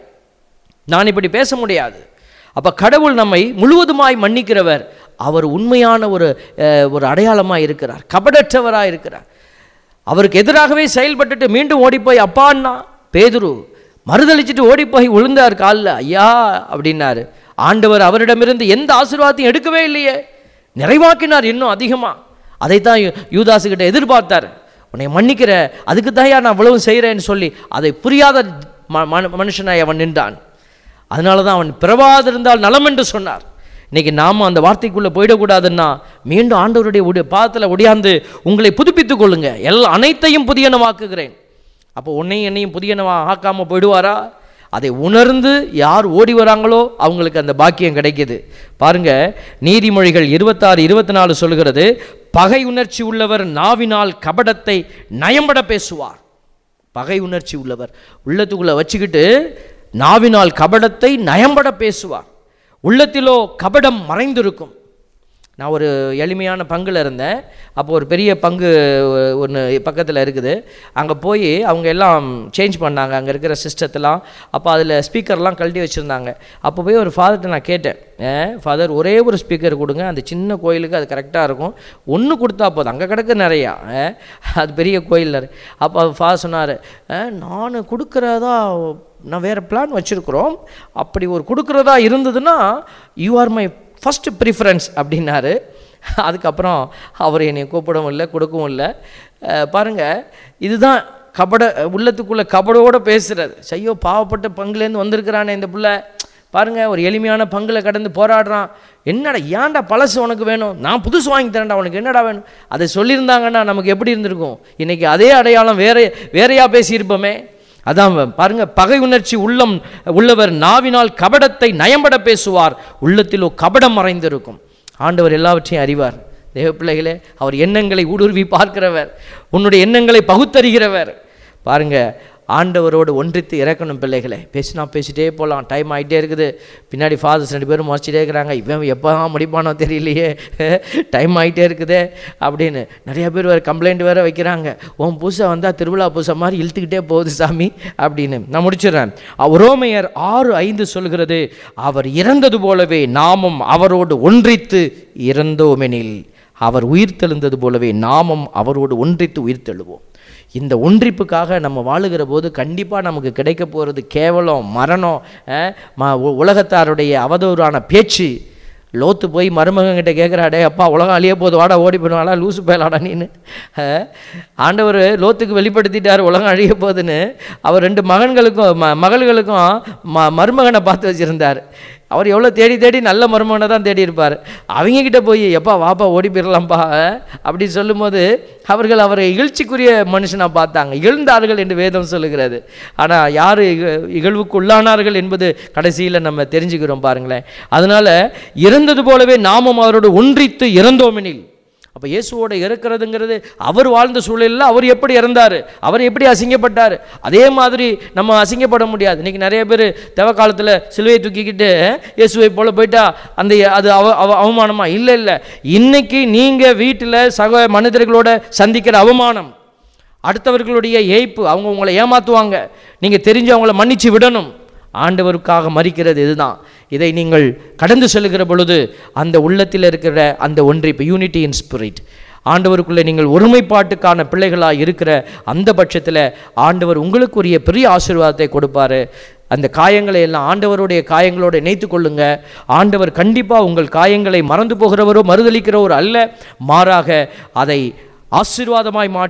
நான் இப்படி பேச முடியாது அப்போ கடவுள் நம்மை முழுவதுமாய் மன்னிக்கிறவர் அவர் உண்மையான ஒரு அஹ், ஒரு அடையாளமாக இருக்கிறார் கபடற்றவராக இருக்கிறார் அவருக்கு எதிராகவே செயல்பட்டுட்டு மீண்டும் ஓடி போய் அப்பான்னா பேதுரு மறுதளிச்சுட்டு ஓடி போய் விழுந்தார் காலில் ஐயா அப்படின்னாரு ஆண்டவர் அவரிடமிருந்து எந்த ஆசீர்வாதத்தையும் எடுக்கவே இல்லையே நிறைவாக்கினார் இன்னும் அதிகமாக அதைத்தான் யூ- யூதாசுகிட்ட எதிர்பார்த்தார் உன்னை மன்னிக்கிற அதுக்கு தான் நான் இவ்வளவு செய்கிறேன்னு சொல்லி அதை புரியாத ம- மனு- மனுஷனாய் அவன் நின்றான் அதனால தான் அவன் பிறவாதிருந்தால் நலம் என்று சொன்னார் இன்னைக்கு நாம அந்த வார்த்தைக்குள்ளே போயிடக்கூடாதுன்னா மீண்டும் ஆண்டவருடைய உடைய பாதத்தில் ஒடியாந்து உங்களை புதுப்பித்துக் கொள்ளுங்க எல்லா அனைத்தையும் புதியனவாக்குகிறேன் அப்போ உன்னையும் என்னையும் புதியனவா ஆக்காம போயிடுவாரா அதை உணர்ந்து யார் ஓடி வராங்களோ அவங்களுக்கு அந்த பாக்கியம் கிடைக்குது பாருங்க நீதிமொழிகள் இருபத்தாறு இருபத்தி நாலு சொல்கிறது பகை உணர்ச்சி உள்ளவர் நாவினால் கபடத்தை நயம்பட பேசுவார் பகை உணர்ச்சி உள்ளவர் உள்ளத்துக்குள்ள வச்சுக்கிட்டு நாவினால் கபடத்தை நயம்பட பேசுவார் உள்ளத்திலோ கபடம் மறைந்திருக்கும் நான் ஒரு எளிமையான பங்கில் இருந்தேன் அப்போ ஒரு பெரிய பங்கு ஒன்று பக்கத்தில் இருக்குது அங்கே போய் அவங்க எல்லாம் சேஞ்ச் பண்ணாங்க அங்கே இருக்கிற சிஸ்டத்தெல்லாம் அப்போ அதில் ஸ்பீக்கர்லாம் கழட்டி வச்சுருந்தாங்க அப்போ போய் ஒரு ஃபாதர்கிட்ட நான் கேட்டேன் ஏன் ஃபாதர் ஒரே ஒரு ஸ்பீக்கர் கொடுங்க அந்த சின்ன கோயிலுக்கு அது கரெக்டாக இருக்கும் ஒன்று கொடுத்தா போதும் அங்கே கிடக்கு நிறையா ஏ, அது பெரிய கோயில் அப்போ ஃபாதர் சொன்னார் நான் கொடுக்குறதா நான் வேறு பிளான் வச்சுருக்குறோம் அப்படி ஒரு கொடுக்குறதா இருந்ததுன்னா you are my first preference அப்படின்னாரு அதுக்கப்புறம் அவர் என்னை கூப்பிடவும் இல்லை கொடுக்கவும் இல்லை அஹ் பாருங்க இதுதான் கபட உள்ளத்துக்குள்ளே கபடோட பேசுறது ஐயோ பாவப்பட்ட பங்குலேருந்து வந்திருக்கிறானே இந்த புள்ள பாருங்க ஒரு எளிமையான பங்குல கடந்து போராடுறான் என்னடா ஏன்டா பழசு உனக்கு வேணும் நான் புதுசு வாங்கி தரேன்டா உனக்கு என்னடா வேணும் அதை சொல்லியிருந்தாங்கன்னா நமக்கு எப்படி இருந்திருக்கும் இன்னைக்கு அதே அடையாளம் வேற வேறையா பேசியிருப்போமே அதான் பாருங்க பகை உணர்ச்சி உள்ளம் உள்ளவர் நாவினால் கபடத்தை நயம்பட பேசுவார் உள்ளத்திலோ கபடம் மறைந்திருக்கும் ஆண்டவர் எல்லாவற்றையும் அறிவார் தேவ பிள்ளைகளே அவர் எண்ணங்களை ஊடுருவி பார்க்கிறவர் உன்னுடைய எண்ணங்களை பகுத்தறிகிறவர் பாருங்க ஆண்டவரோடு ஒன்றித்து இறக்கணும் பிள்ளைகளே பேசினா பேசிட்டே போகலாம் டைம் ஆகிட்டே இருக்குது பின்னாடி ஃபாதர்ஸ் ரெண்டு பேரும் முறைச்சிட்டே இருக்கிறாங்க இவன் எப்போ முடிப்பானோ தெரியலையே டைம் ஆகிட்டே இருக்குதே அப்படின்னு நிறைய பேர் வேறு கம்ப்ளைண்ட் வேறு வைக்கிறாங்க உன் பூசை வந்தால் திருவிழா பூசை மாதிரி இழுத்துக்கிட்டே போகுது சாமி அப்படின்னு நான் முடிச்சிடுறேன் அவ- ரோமையர் ஆறு ஐந்து சொல்கிறது அவர் இறந்தது போலவே நாமும் அவரோடு ஒன்றித்து இறந்தோமெனில் அவர் உயிர்த்தெழுந்தது போலவே நாமும் அவரோடு ஒன்றித்து உயிர்த்தெழுவோம் இந்த ஒன்றிப்புக்காக நம்ம வாழுகிற போது கண்டிப்பாக நமக்கு கிடைக்க போகிறது கேவலம் மரணம் அஹ், ம- உ- உலகத்தாருடைய அவதூறான பேச்சு லோத்து போய் மருமகன்கிட்ட கேட்குறாடே அப்பா உலகம் அழிய போது வாடா ஓடி போடுவாடா லூசு பயலாடா நீன்னு அஹ், ஆண்டவர் லோத்துக்கு வெளிப்படுத்திட்டார் உலகம் அழிய போகுதுன்னு அவர் ரெண்டு மகன்களுக்கும் ம மகள்களுக்கும் ம மருமகனை பார்த்து வச்சுருந்தார் அவர் எவ்வளோ தேடி தேடி நல்ல மருமகனை தான் தேடி இருப்பார் அவங்க கிட்ட போய் எப்பா வாப்பா ஓடி போயிடலாம்ப்பா அப்படி சொல்லும்போது அவர்கள் அவரை இகழ்ச்சிக்குரிய மனுஷனாக பார்த்தாங்க இகழ்ந்தார்கள் என்று வேதம் சொல்லுகிறது ஆனால் யார் இக இகழ்வுக்கு உள்ளானார்கள் என்பது கடைசியில் நம்ம தெரிஞ்சுக்கிறோம் பாருங்களேன் அதனால் இறந்தது போலவே நாமும் அவரோடு ஒன்றித்து இறந்தோமெனில் அப்போ இயேசுவோட இறக்கிறதுங்கிறது அவர் வாழ்ந்த சூழலில் அவர் எப்படி இறந்தார் அவர் எப்படி அசிங்கப்பட்டார் அதே மாதிரி நம்ம அசிங்கப்பட முடியாது இன்னைக்கு நிறைய பேர் தேவ காலத்தில் சிலுவையை தூக்கிக்கிட்டு இயேசுவை போல போயிட்டா அந்த அது அவ அவ அவமானமா இல்லை இல்லை இன்னைக்கு நீங்கள் வீட்டில் சக மனிதர்களோட சந்திக்கிற அவமானம் அடுத்தவர்களுடைய ஏய்ப்பு அவங்க உங்களை ஏமாற்றுவாங்க நீங்கள் தெரிஞ்சு அவங்கள மன்னிச்சு விடணும் ஆண்டவருக்காக மறிக்கிறது இதுதான் இதை நீங்கள் கடந்து செல்லுகிற பொழுது அந்த உள்ளத்தில் இருக்கிற அந்த ஒன்றிப்பு யூனிட்டி இன் ஸ்பிரிட் ஆண்டவருக்குள்ளே நீங்கள் ஒருமைப்பாட்டுக்கான பிள்ளைகளாக இருக்கிற அந்த பட்சத்தில் ஆண்டவர் உங்களுக்குரிய பெரிய ஆசீர்வாதத்தை கொடுப்பாரு அந்த காயங்களை எல்லாம் ஆண்டவருடைய காயங்களோடு இணைத்து கொள்ளுங்க ஆண்டவர் கண்டிப்பாக உங்கள் காயங்களை மறந்து போகிறவரோ மறுதளிக்கிறவரோ அல்ல மாறாக அதை ஆசீர்வாதமாய் மாற்றி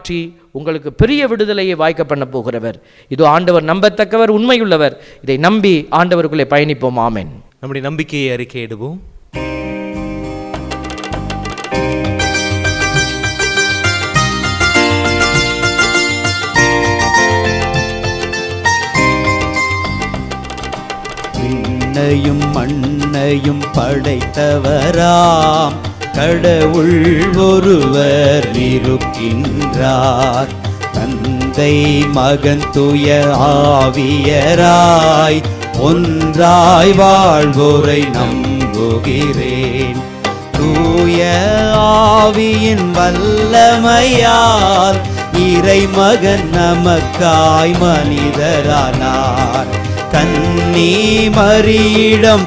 உங்களுக்கு பெரிய விடுதலையை வாய்க்க பண்ண போகிறவர் இது ஆண்டவர் நம்பத்தக்கவர் உண்மையுள்ளவர் இதை நம்பி ஆண்டவருக்குள்ளே பயணிப்போம் ஆமென் நம்முடைய நம்பிக்கையை அறிக்கையிடுவோம் விண்ணையும் மண்ணையும் படைத்தவராம் கடவுள் ஒருவர் இருக்கின்றார் தந்தை மகன் துய ஆவியராய் ஒன்றாய் வாழ்வோரை நம்புகிறேன் தூய ஆவியின் வல்லமையால் இறைமகன் நமக்காய் மனிதரானார் கன்னி மரியிடம்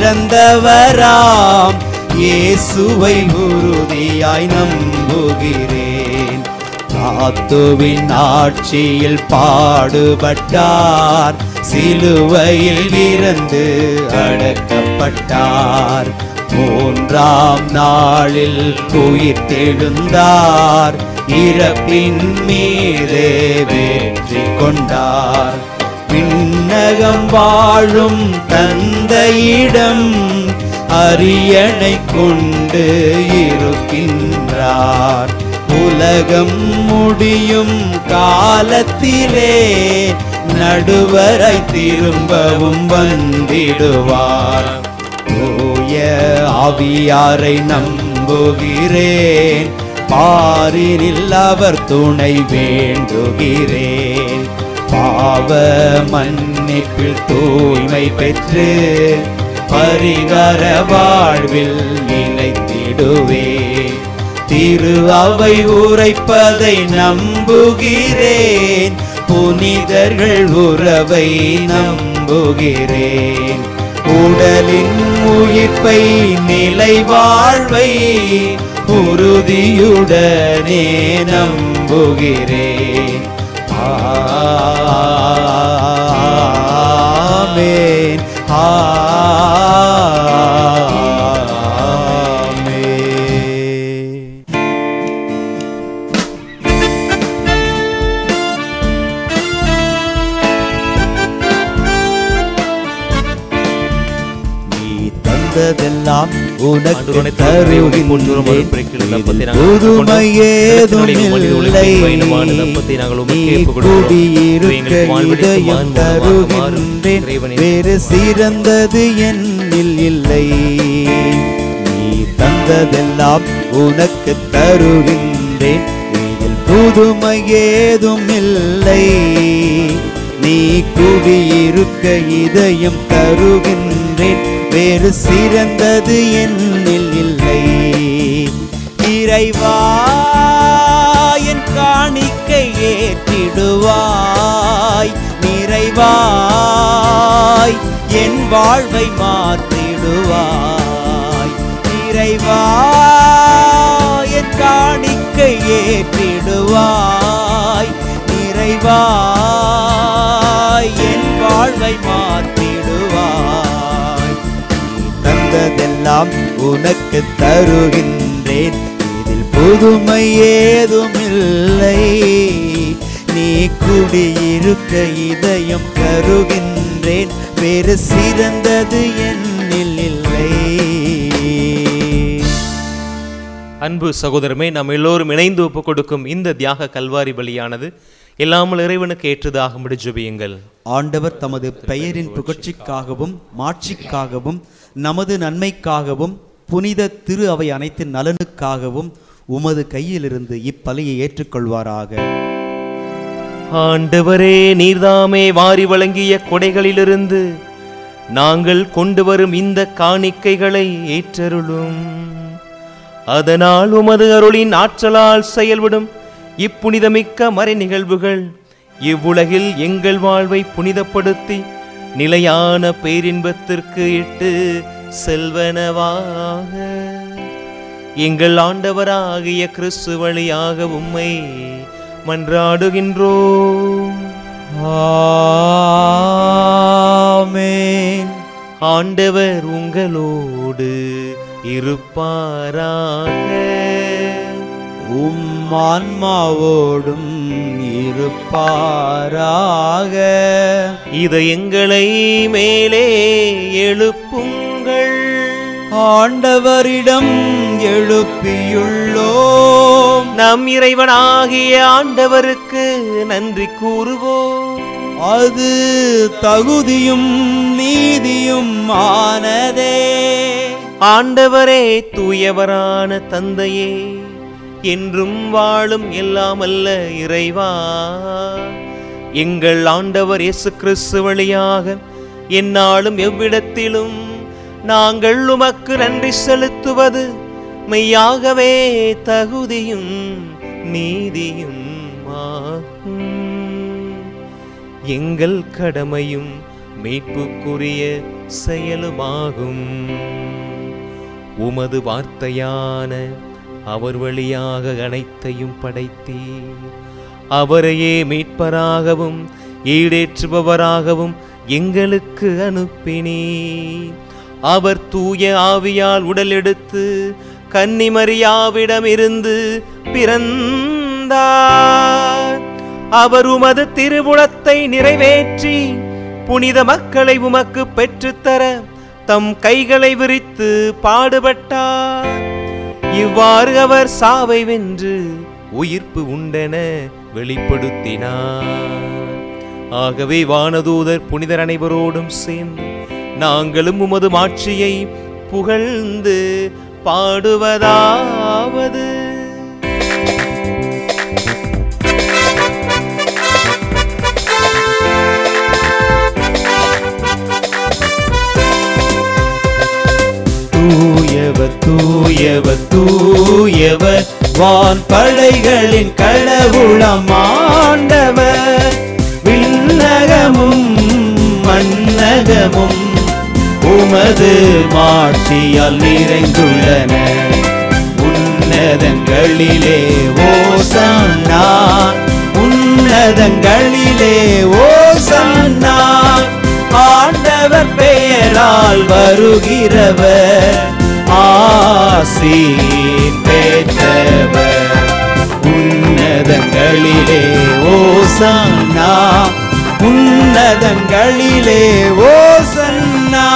பிறந்தவராம் இயேசுவை உறுதியாய் நம்புகிறேன் காத்துவின் ஆட்சியில் பாடுபட்டார் சிலுவையில் இறந்து அடக்கப்பட்டார் மூன்றாம் நாளில் உயிர் தெழுந்தார் இறப்பின் மீதே வெற்றி கொண்டார் விண்ணகம் வாழும் தந்தையிடம் அரியணை கொண்டு இருக்கின்றார் உலகம் முடியும் காலத்திலே நடுவரை திரும்பவும் வந்திடுவார் தூய ஆவியாரை நம்புகிறேன் பாரினில் அவர் துணை வேண்டுகிறேன் பாவ மன்னிப்பில் தூய்மை பெற்று பரிகார வாழ்வில் நிலைத்திடுவே திரு அவை உரைப்பதை நம்புகிறேன் புனிதர்கள் உறவை நம்புகிறேன் உடலின் உயிர்ப்பை நிலை வாழ்வை உறுதியுடனே நம்புகிறேன் ஆமென் ஆமென் நீ தந்ததெல்லாம் உனக்கு ஆண்டவரே, தந்தை, உம்மை போற்றுகிறோம், தருகின்றேன் அருட்படைக்கிற அப்பத்தை இதில் நாங்கள் புதுமையேதும் கடத்தினாலே உம்முடைய இல்லை உழைப்பின் பயணமான அப்பத்தை நாங்கள் நீ உமக்கே ஒப்புக்கொடுக்கிறோம். குடியிருக்க எங்களுக்கு வாழ்வளிக்கும் இதயம் அன்புள்ளமாக மாறும். தருகின்றேன் இறைவனே, வேறு சிறந்தது என்னில் இல்லை நீ தந்ததெல்லாம் உனக்கு தருகின்றேன் இதில் புதுமை ஏதும் இல்லை நீ குடியிருக்க இதயம் தருகின்றேன் வேறு சிறந்தது என்னில் இல்லை இறைவா என் காணிக்கை ஏற்றிடுவாய் நிறைவாய் என் வாழ்வை மாற்றிடுவாய் இறைவா என் காணிக்கை ஏற்றிடுவாய் நிறைவாய் என் வாழ்வை மாற்றிடுவாய் நீ தந்ததெல்லாம் உனக்கு தருகின்றேன் இதில் புதுமை ஏதும் இல்லை நீ குடியிருக்க இதயம் தருகின்றேன் வேறு சிறந்தது என்னில் இல்லை அன்பு சகோதரமே நாம் எல்லோரும் இணைந்து ஒப்புக் கொடுக்கும் இந்த தியாக கல்வாரி பலியானது எல்லாமல் இறைவனுக்கு ஏற்றதாகும்படி ஜெபியுங்கள் ஆண்டவர் தமது பெயரின் புகழ்ச்சிக்காகவும் மாட்சிக்காகவும் நமது நன்மைக்காகவும் புனித திரு அவை அனைத்தின் நலனுக்காகவும் உமது கையிலிருந்து இப்பலியை ஏற்றுக்கொள்வாராக ஆண்டவரே நீர்தாமே வாரி வழங்கிய கொடைகளிலிருந்து நாங்கள் கொண்டு வரும் இந்த காணிக்கைகளை ஏற்றருளும் அதனால் உமது அருளின் ஆற்றலால் செயல்படும் இப்புனிதமிக்க மறை நிகழ்வுகள் இவ்வுலகில் எங்கள் வாழ்வை புனிதப்படுத்தி நிலையான பேரின்பத்திற்கு இட்டு செல்வனவாக எங்கள் ஆண்டவராகிய கிறிஸ்து வழியாக உம்மை மன்றாடுகின்றோம் ஆமென் ஆண்டவர் உங்களோடு இருப்பாராக உம் ஆன்மாவோடும் இருப்பாராக இதயங்களை மேலே எழுப்புங்கள் ஆண்டவரிடம் எழுப்பியுள்ளோம் நம் இறைவனாகிய ஆண்டவருக்கு நன்றி கூறுவோம் அது தகுதியும் நீதியும் ஆனதே ஆண்டவரே தூயவரான தந்தையே என்றும் வாழும் எல்லாமல்ல இறைவா எங்கள் ஆண்டவர் இயேசு கிறிஸ்து வழியாக எந்நாளும் எவ்விடத்திலும் நாங்கள் உமக்கு நன்றி செலுத்துவது மெய்யாகவே தகுதியும் நீதியும் ஆகும் எங்கள் கடமையும் மீட்புக்குரிய செயலுமாகும் உமது வார்த்தையான அவர் வழியாக அனைத்தையும் படைத்தீர் அவரையே மீட்பராகவும் ஈடேற்றுபவராகவும் எங்களுக்கு அனுப்பினீர் அவர் தூய ஆவியால் உடல் எடுத்து கன்னிமரியாவிடமிருந்து பிறந்தார் அவர் உமது திருவுளத்தை நிறைவேற்றி புனித மக்களை உமக்கு பெற்றுத்தர தம் கைகளை விரித்து பாடுபட்டார் இவ்வாறு அவர் சாவை வென்று உயிர்ப்பு உண்டென வெளிப்படுத்தினார் ஆகவே வானதூதர் புனிதர் அனைவரோடும் சேர்ந்து நாங்களும் உமது மாட்சியை புகழ்ந்து பாடுவதாவது தூயவர் தூயவர் தூயவர் வான் படைகளின் கடவுளம் ஆண்டவர் விண்ணகமும் மன்னகமும் உமது மாட்சியால் நிறைந்துள்ளன உன்னதங்களிலே ஓசன்னா உன்னதங்களிலே ஓசன்னா ஆண்டவர் பெயரால் வருகிறவர் ஆசி பெற்றவர் உன்னதங்களிலே ஓசன்னா உன்னதங்களிலே ஓசன்னா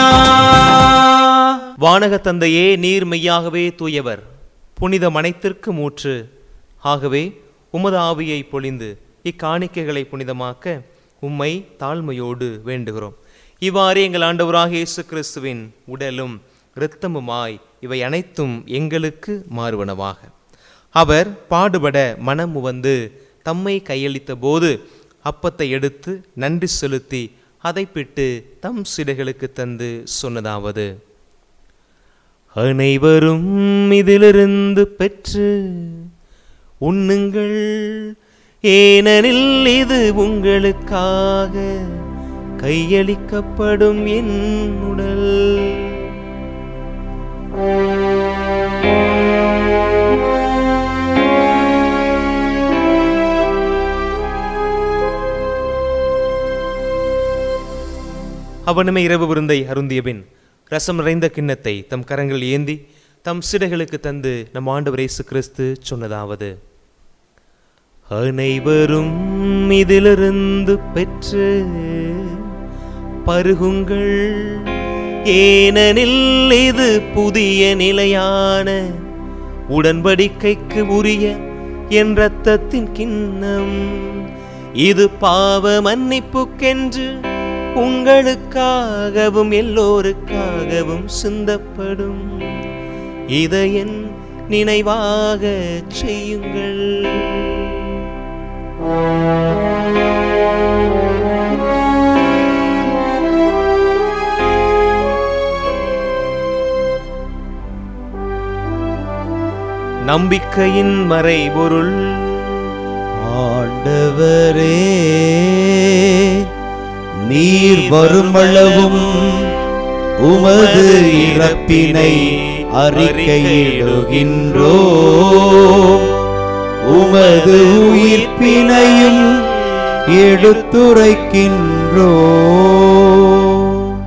வானக தந்தையே நீர் மெய்யாகவே தூயவர் புனித மனைத்திற்கு மூற்று ஆகவே உமது ஆவியை பொழிந்து இக்காணிக்கைகளை புனிதமாக்க உம்மை தாழ்மையோடு வேண்டுகிறோம் இவ்வாறு எங்கள் ஆண்டவராக இயேசு கிறிஸ்துவின் உடலும் இரத்தமுமாய் இவை அனைத்தும் எங்களுக்கு மாறுவனவாக அவர் பாடுபட மனம் உவந்து தம்மை கையளித்த போது அப்பத்தை எடுத்து நன்றி செலுத்தி அதை பிட்டு தம் சிடைகளுக்கு தந்து சொன்னதாவது அனைவரும் இதிலிருந்து பெற்று உண்ணுங்கள் ஏனெனில் இது உங்களுக்காக கையளிக்கப்படும் என் உடல் அவனுமே இரவு விருந்தை அருந்தியபின் ரசம் நிறைந்த கிண்ணத்தை தம் கரங்கள் ஏந்தி தம் சிடைகளுக்கு தந்து நம் ஆண்டவர் இயேசு கிறிஸ்து சொன்னதாவது அனைவரும் இதிலிருந்து பெற்று பருகுங்கள் ஏனெனில் இது புதிய நிலையான உடன்படிக்கைக்கு உரிய என் இரத்தத்தின் கிண்ணம் இது பாவ மன்னிப்புக்கென்று உங்களுக்காகவும் எல்லோருக்காகவும் சிந்தப்படும் இதை என் நினைவாக செய்யுங்கள் நம்பிக்கையின் மறைபொருள் ஆண்டவரே நீர் வருமளவும் உமது இறப்பினை அறிக்கையிடுகின்றோ உமது உயிர்ப்பினையும் எடுத்துரைக்கின்றோ